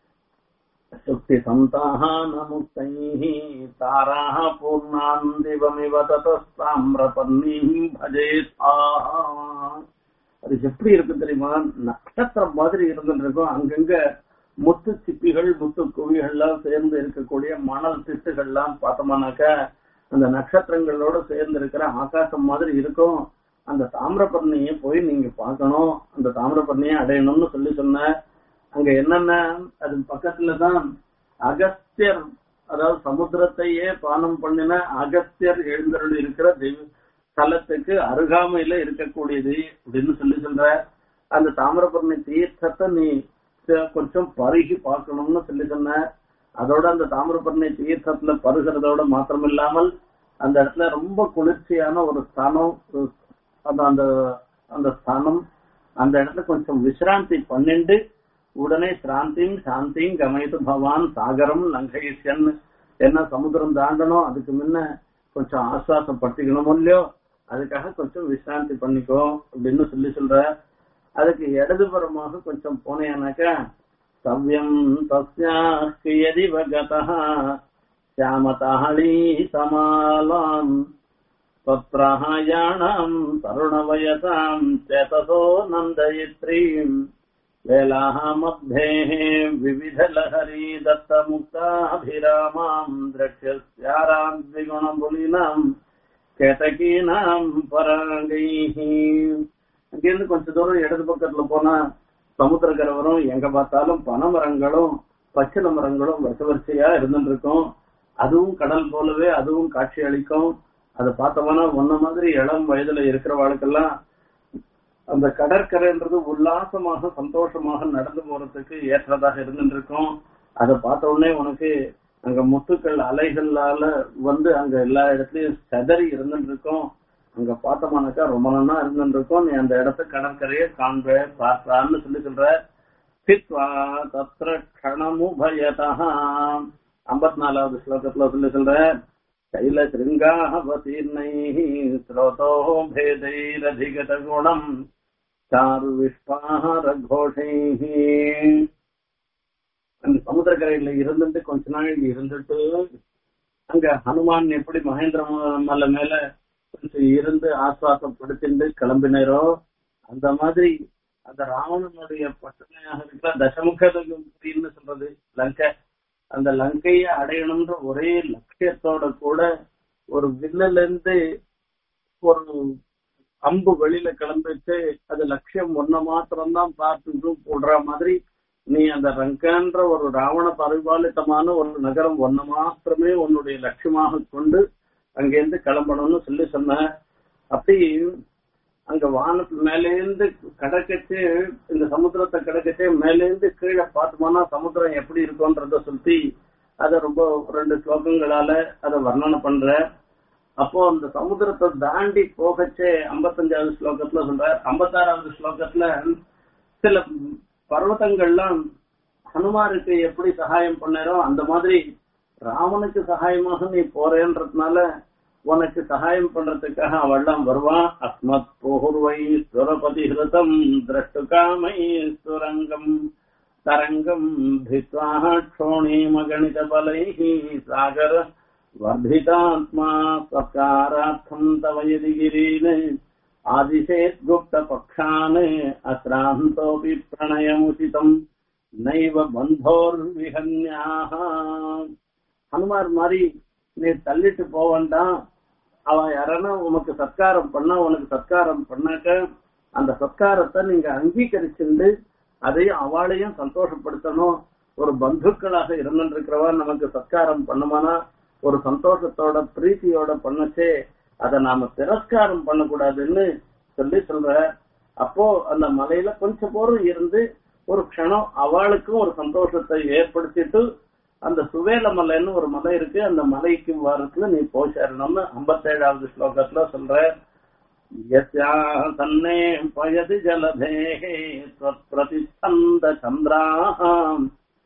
சுக்தி சந்தானமுக்தைः தாராः பூர்ணாந்திவமிவ ததஸ்தாமிரபர்ணீம் பஜேதாः அது எப்படி இருக்கு தெரியுமா நட்சத்திரம் மாதிரி இருந்துட்டு இருக்கும் அங்கங்க முத்து சிப்பிகள் முத்து குவிகள்லாம் சேர்ந்து இருக்கக்கூடிய மணல் திட்டுகள்லாம் பார்த்தோம்னாக்க அந்த நட்சத்திரங்களோட சேர்ந்து இருக்கிற ஆகாசம் மாதிரி இருக்கும் அந்த தாமிரபரணியை போய் நீங்க பார்க்கணும் அந்த தாமிரபரணியை அடையணும்னு சொல்லி சொன்ன அங்க என்னென்ன அது பக்கத்துலதான் அகஸ்தியர் அதாவது சமுத்திரத்தையே பானம் பண்ணின அகஸ்தியர் எழுந்தருள் இருக்கிற தெய்வ ஸ்தலத்துக்கு அருகாமையில இருக்கக்கூடியது அப்படின்னு சொல்லி சொல்ற அந்த தாமிரபரணி தீர்த்தத்தை நீ கொஞ்சம் பருகி பார்க்கணும்னு சொல்லி சொன்ன அதோட அந்த தாமிரபரணி தீர்த்தத்துல பருகிறதோட மாத்திரம் இல்லாமல் அந்த இடத்துல ரொம்ப குளிர்ச்சியான ஒரு ஸ்தானம் அந்த அந்த அந்த ஸ்தானம் அந்த இடத்துல கொஞ்சம் விசிராந்தி பண்ணிண்டு உடனே சிராந்தியும் சாந்தியும் கமைத்து பவான் சாகரம் லங்கையன் என்ன சமுத்திரம் தாண்டணும் அதுக்கு முன்ன கொஞ்சம் ஆஸ்வாசப்படுத்திக்கணும் இல்லையோ அதுக்காக கொஞ்சம் விசிராந்தி பண்ணிக்கோ அப்படின்னு சொல்லி சொல்ற அதுக்கு இடதுபுறமாக கொஞ்சம் போனேனாக்கா சவ்யம் தஸ்யாஸ்தி வகதா श्यामताहळी समालाम् त्वत्राहायाणाम् तरुणवयसाम् चेतसो नन्दयित्रीम् वेलाः मध्येः विविधलहरी दत्तमुक्ताभिरामाम् द्रक्ष्यस्याराम् द्विगुणबुलिनाम् केतकीनाम् पराङ्கைः அங்கிருந்து கொஞ்ச தூரம் இடது பக்கத்துல போனா சமுத்திரக்கரை வரும் எங்க பார்த்தாலும் பனை மரங்களும் பச்சில மரங்களும் வரிசை வரிசையா இருந்துட்டு இருக்கும் அதுவும் கடல் போலவே அதுவும் காட்சி அளிக்கும் அதை பார்த்தோம்னா ஒன்ன மாதிரி இளம் வயதுல இருக்கிறவாளுக்கெல்லாம் அந்த கடற்கரைன்றது உல்லாசமாக சந்தோஷமாக நடந்து போறதுக்கு ஏற்றதாக இருந்துட்டு இருக்கும் அதை பார்த்த உடனே உனக்கு அங்க முத்துக்கள் அலைகளால வந்து அங்க எல்லா இடத்துலயும் செதறி இருந்துட்டு இருக்கும் அங்க பார்த்தோம்னாக்கா ரொம்ப நல்லா இருந்துட்டு இருக்கும் நீ அந்த இடத்த கடற்கரையை காண்ப பார்த்தான்னு சொல்லி சொல்ற ஸ்தித்வா தத்ர க்ஷணமுபயதா ஐம்பத்தி நாலாவது ஸ்லோகத்துல சொல்லி சொல்ற கைல சிருங்காவதீர்ணை ஸ்ரோதோ பேதைரதிகத குணம் சாரு விஸ்வார கோஷை அந்த சமுத்திரக்கரையில இருந்துட்டு கொஞ்ச நாள் இருந்துட்டு அங்க ஹனுமான் எப்படி மகேந்திர மலை மேல கொஞ்சம் இருந்து ஆஸ்வாசப்படுத்திட்டு கிளம்பினாரோ அந்த மாதிரி அந்த ராவணனுடைய பட்டணையாக இருக்கிற தசமுகன்னு சொல்றது லங்கை அந்த லங்கையை அடையணும்ன்ற ஒரே லட்சியத்தோட கூட ஒரு வில்லுல இருந்து ஒரு அம்பு வெளியில கிளம்பிச்சு அது லட்சியம் ஒன்ன மாத்திரம்தான் பார்த்து போடுற மாதிரி நீ அந்த ரங்கன்ற ஒரு ராவண பரிபாலித்தமான ஒரு நகரம் ஒன்ன மாத்திரமே உன்னுடைய லட்சியமாக கொண்டு அங்கேருந்து கிளம்பணும்னு சொல்லி சொன்ன அப்படி அங்க வானத்து மேலேந்து கடக்கச்சு இந்த சமுத்திரத்தை கடக்கச்சே மேலேந்து கீழே பார்த்தோம்னா சமுத்திரம் எப்படி இருக்கும்ன்றத சொல்லி அத ரொம்ப ரெண்டு ஸ்லோகங்களால அத வர்ணனை பண்ற அப்போ அந்த சமுத்திரத்தை தாண்டி போகச்சே ஐம்பத்தஞ்சாவது ஸ்லோகத்துல சொல்ற ஐம்பத்தாறாவது ஸ்லோகத்துல சில பர்வதங்கள்லாம் ஹனுமாருக்கு எப்படி சகாயம் பண்ணாரோ அந்த மாதிரி ராமனுக்கு சகாயமாக நீ போறேன்றதுனால உனக்கு சகாயம் பண்றதுக்காக அவள்லாம் வருவான் அஸ்மத் பூர்வை சுரபதி ஹிருதம் திரஷ்டு காமை சுரங்கம் தரங்கம் भित्वा क्षोणीमगणित बलैः सागर वर्धितात्मा सत्कारार्थम् तव यदि गिरीन् आदिशेत् गुप्तपक्षान् अश्रान्तोऽपि प्रणयमुचितम् நைவ பந்தோர்விகன்யாக ஹனுமார் மாதிரி நீ தள்ளிட்டு போவண்டாம் அவன் யாரனா உனக்கு சத்காரம் பண்ணா உனக்கு சத்காரம் பண்ணாக்க அந்த சத்காரத்தை நீங்க அங்கீகரிச்சுண்டு அதையும் அவளையும் சந்தோஷப்படுத்தணும் ஒரு பந்துக்களாக இருந்துருக்கிறவா நமக்கு சத்காரம் பண்ணுமானா ஒரு சந்தோஷத்தோட பிரீத்தியோட பண்ணச்சே அதை நாம திரஸ்காரம் பண்ணக்கூடாதுன்னு சொல்லி சொல்ற அப்போ அந்த மலையில கொஞ்சம் போரும் இருந்து ஒரு க்ஷணம் அவளுக்கும் ஒரு சந்தோஷத்தை ஏற்படுத்திட்டு அந்த சுவேல மலைன்னு ஒரு மலை இருக்கு அந்த மலைக்கு வரத்துல நீ போய் சேரணும்னு ஐம்பத்தேழாவது ஸ்லோகத்துல சொல்ற यस्याः तन्ने पयति जलधेः त्वत्प्रतिस्पन्द चन्द्राः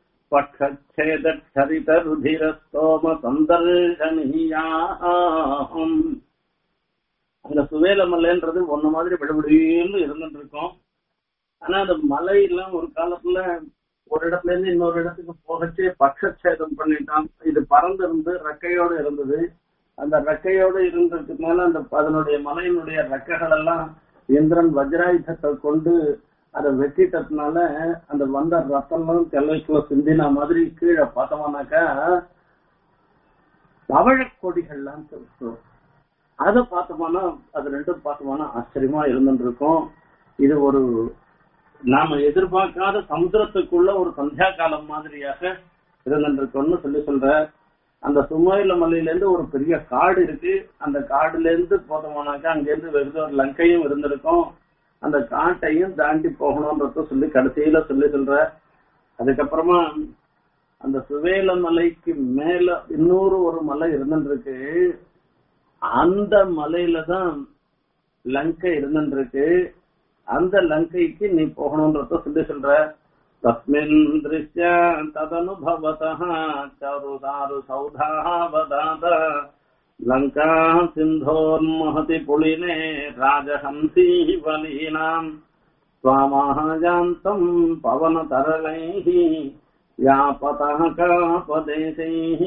पक्षच्छेदक्षरितरुधिरस्तोम சந்தர்ஷனியாம் அந்த சுவேல மலைன்றது ஒன்ன மாதிரி விடுவிடின்னு இருந்துட்டு இருக்கும் ஆனா அந்த மலை எல்லாம் ஒரு காலத்துல ஒரு இடத்துல இருந்து இன்னொரு இடத்துக்கு போகச்சே பட்சச்சேதம் பண்ணிட்டான் இது பறந்து இருந்து ரெக்கையோடு இருந்தது அந்த ரெக்கையோடு இருந்ததுனால அந்த அதனுடைய மலையினுடைய ரெக்கைகள் எல்லாம் இந்திரன் வஜ்ராயுதத்தை கொண்டு அதை வெட்டிட்டதுனால அந்த வந்த ரத்தம்லாம் தெல்லைக்குள்ள சிந்தின மாதிரி கீழே பார்த்தோம்னாக்கா பவழக் கொடிகள்லாம் சொல்றோம் அதை பார்த்தோம்னா அது ரெண்டும் பார்த்தோம்னா ஆச்சரியமா இருந்துட்டு இருக்கும் இது ஒரு நாம எதிர்பார்க்காத சமுத்திரத்துக்குள்ள ஒரு சந்தியா காலம் மாதிரியாக இருந்துட்டு இருக்கோம்னு சொல்லி சொல்ற அந்த சுமையில மலையில இருந்து ஒரு பெரிய காடு இருக்கு அந்த காடுல இருந்து போதோம்னாக்கா அங்க இருந்து வெறும் ஒரு லங்கையும் இருந்திருக்கும் அந்த காட்டையும் தாண்டி போகணும்ன்றத சொல்லி கடைசியில சொல்லி சொல்ற அதுக்கப்புறமா அந்த சுவேல மலைக்கு மேல இன்னொரு ஒரு மலை இருந்துருக்கு அந்த மலையில தான் லங்கை இருந்துருக்கு அந்த லங்கைக்கு நீ போகணும்ன்றத சொல்லி சொல்ற तस्मिन् दृश्य तदनुभवतः चारुदारु सौधाः वदात लङ्का सिन्धोर्महति पुलिने राजहंसी बलीनाम् स्वामाहाजान्तम् पवनतरलैः यापतः कापदेशैः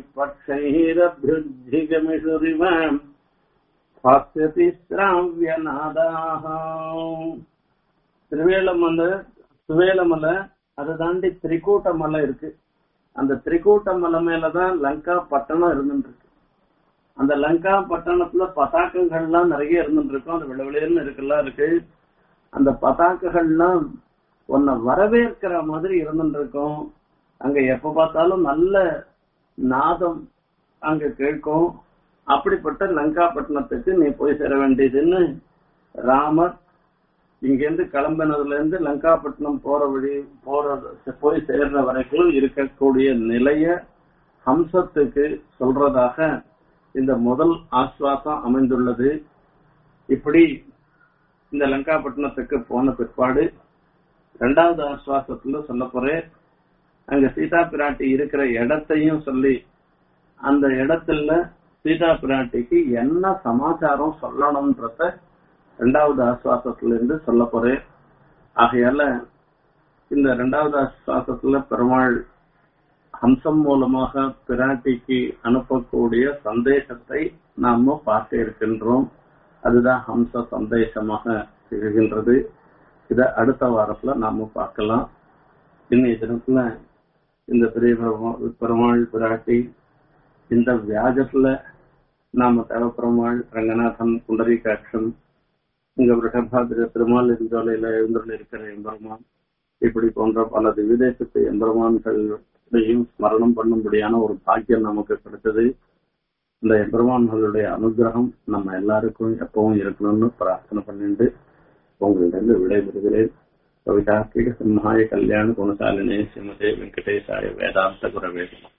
पक्षैरभ्युज्झिगमिषुरिव स्थास्यति श्राव्यनादाः திருவேலமலை சுவேலமலை அதை தாண்டி திரிகூட்ட மலை இருக்கு அந்த திரிகூட்ட மலை மேலதான் லங்கா பட்டணம் இருந்துட்டு இருக்கு அந்த லங்கா பட்டணத்துல பதாக்கங்கள்லாம் நிறைய இருந்துட்டு இருக்கும் அந்த விளவிலேன்னு இருக்குல்லாம் இருக்கு அந்த பதாக்குகள்லாம் உன்னை வரவேற்கிற மாதிரி இருந்துட்டு இருக்கும் அங்க எப்ப பார்த்தாலும் நல்ல நாதம் அங்க கேட்கும் அப்படிப்பட்ட லங்கா பட்டணத்துக்கு நீ போய் சேர வேண்டியதுன்னு ராமர் இங்கிருந்து கிளம்பினதுல இருந்து லங்காப்பட்டினம் போற வழி போற போய் சேர்ற வரைக்கும் இருக்கக்கூடிய நிலைய ஹம்சத்துக்கு சொல்றதாக இந்த முதல் ஆஸ்வாசம் அமைந்துள்ளது இப்படி இந்த லங்காப்பட்டினத்துக்கு போன பிற்பாடு இரண்டாவது ஆஸ்வாசத்துல சொல்ல போறேன் அங்க சீதா பிராட்டி இருக்கிற இடத்தையும் சொல்லி அந்த இடத்துல சீதா பிராட்டிக்கு என்ன சமாச்சாரம் சொல்லணும்ன்றத ரெண்டாவது ஆஸ்வாசத்திலிருந்து சொல்ல போறேன் ஆகையால இந்த ரெண்டாவது ஆஸ்வாசத்துல பெருமாள் ஹம்சம் மூலமாக பிராட்டிக்கு அனுப்பக்கூடிய சந்தேசத்தை நாம பார்க்க இருக்கின்றோம் அதுதான் ஹம்ச சந்தேசமாக திகழ்கின்றது இத அடுத்த வாரத்துல நாம பார்க்கலாம் இன்னைய தினத்துல இந்த பெரிய பெருமாள் பிராட்டி இந்த வியாஜத்துல நாம தேவப்பெருமாள் ரங்கநாதன் புண்டரீகாட்சன் இங்க ரிஷபாதிர பெருமாள் இருந்தோலையில எழுந்தருள் இருக்கிற எம்பெருமான் இப்படி போன்ற பல விதேசத்து எம்பெருமான்களையும் ஸ்மரணம் பண்ணும்படியான ஒரு பாக்கியம் நமக்கு கிடைச்சது இந்த எம்பெருமான்களுடைய அனுகிரகம் நம்ம எல்லாருக்கும் எப்பவும் இருக்கணும்னு பிரார்த்தனை பண்ணிட்டு உங்களிடம் விடைபெறுகிறேன் கவிதார்க்கிக சிம்ஹாய கல்யாண குணசாலினே ஸ்ரீமதே வெங்கடேசாய வேதாந்த குரவே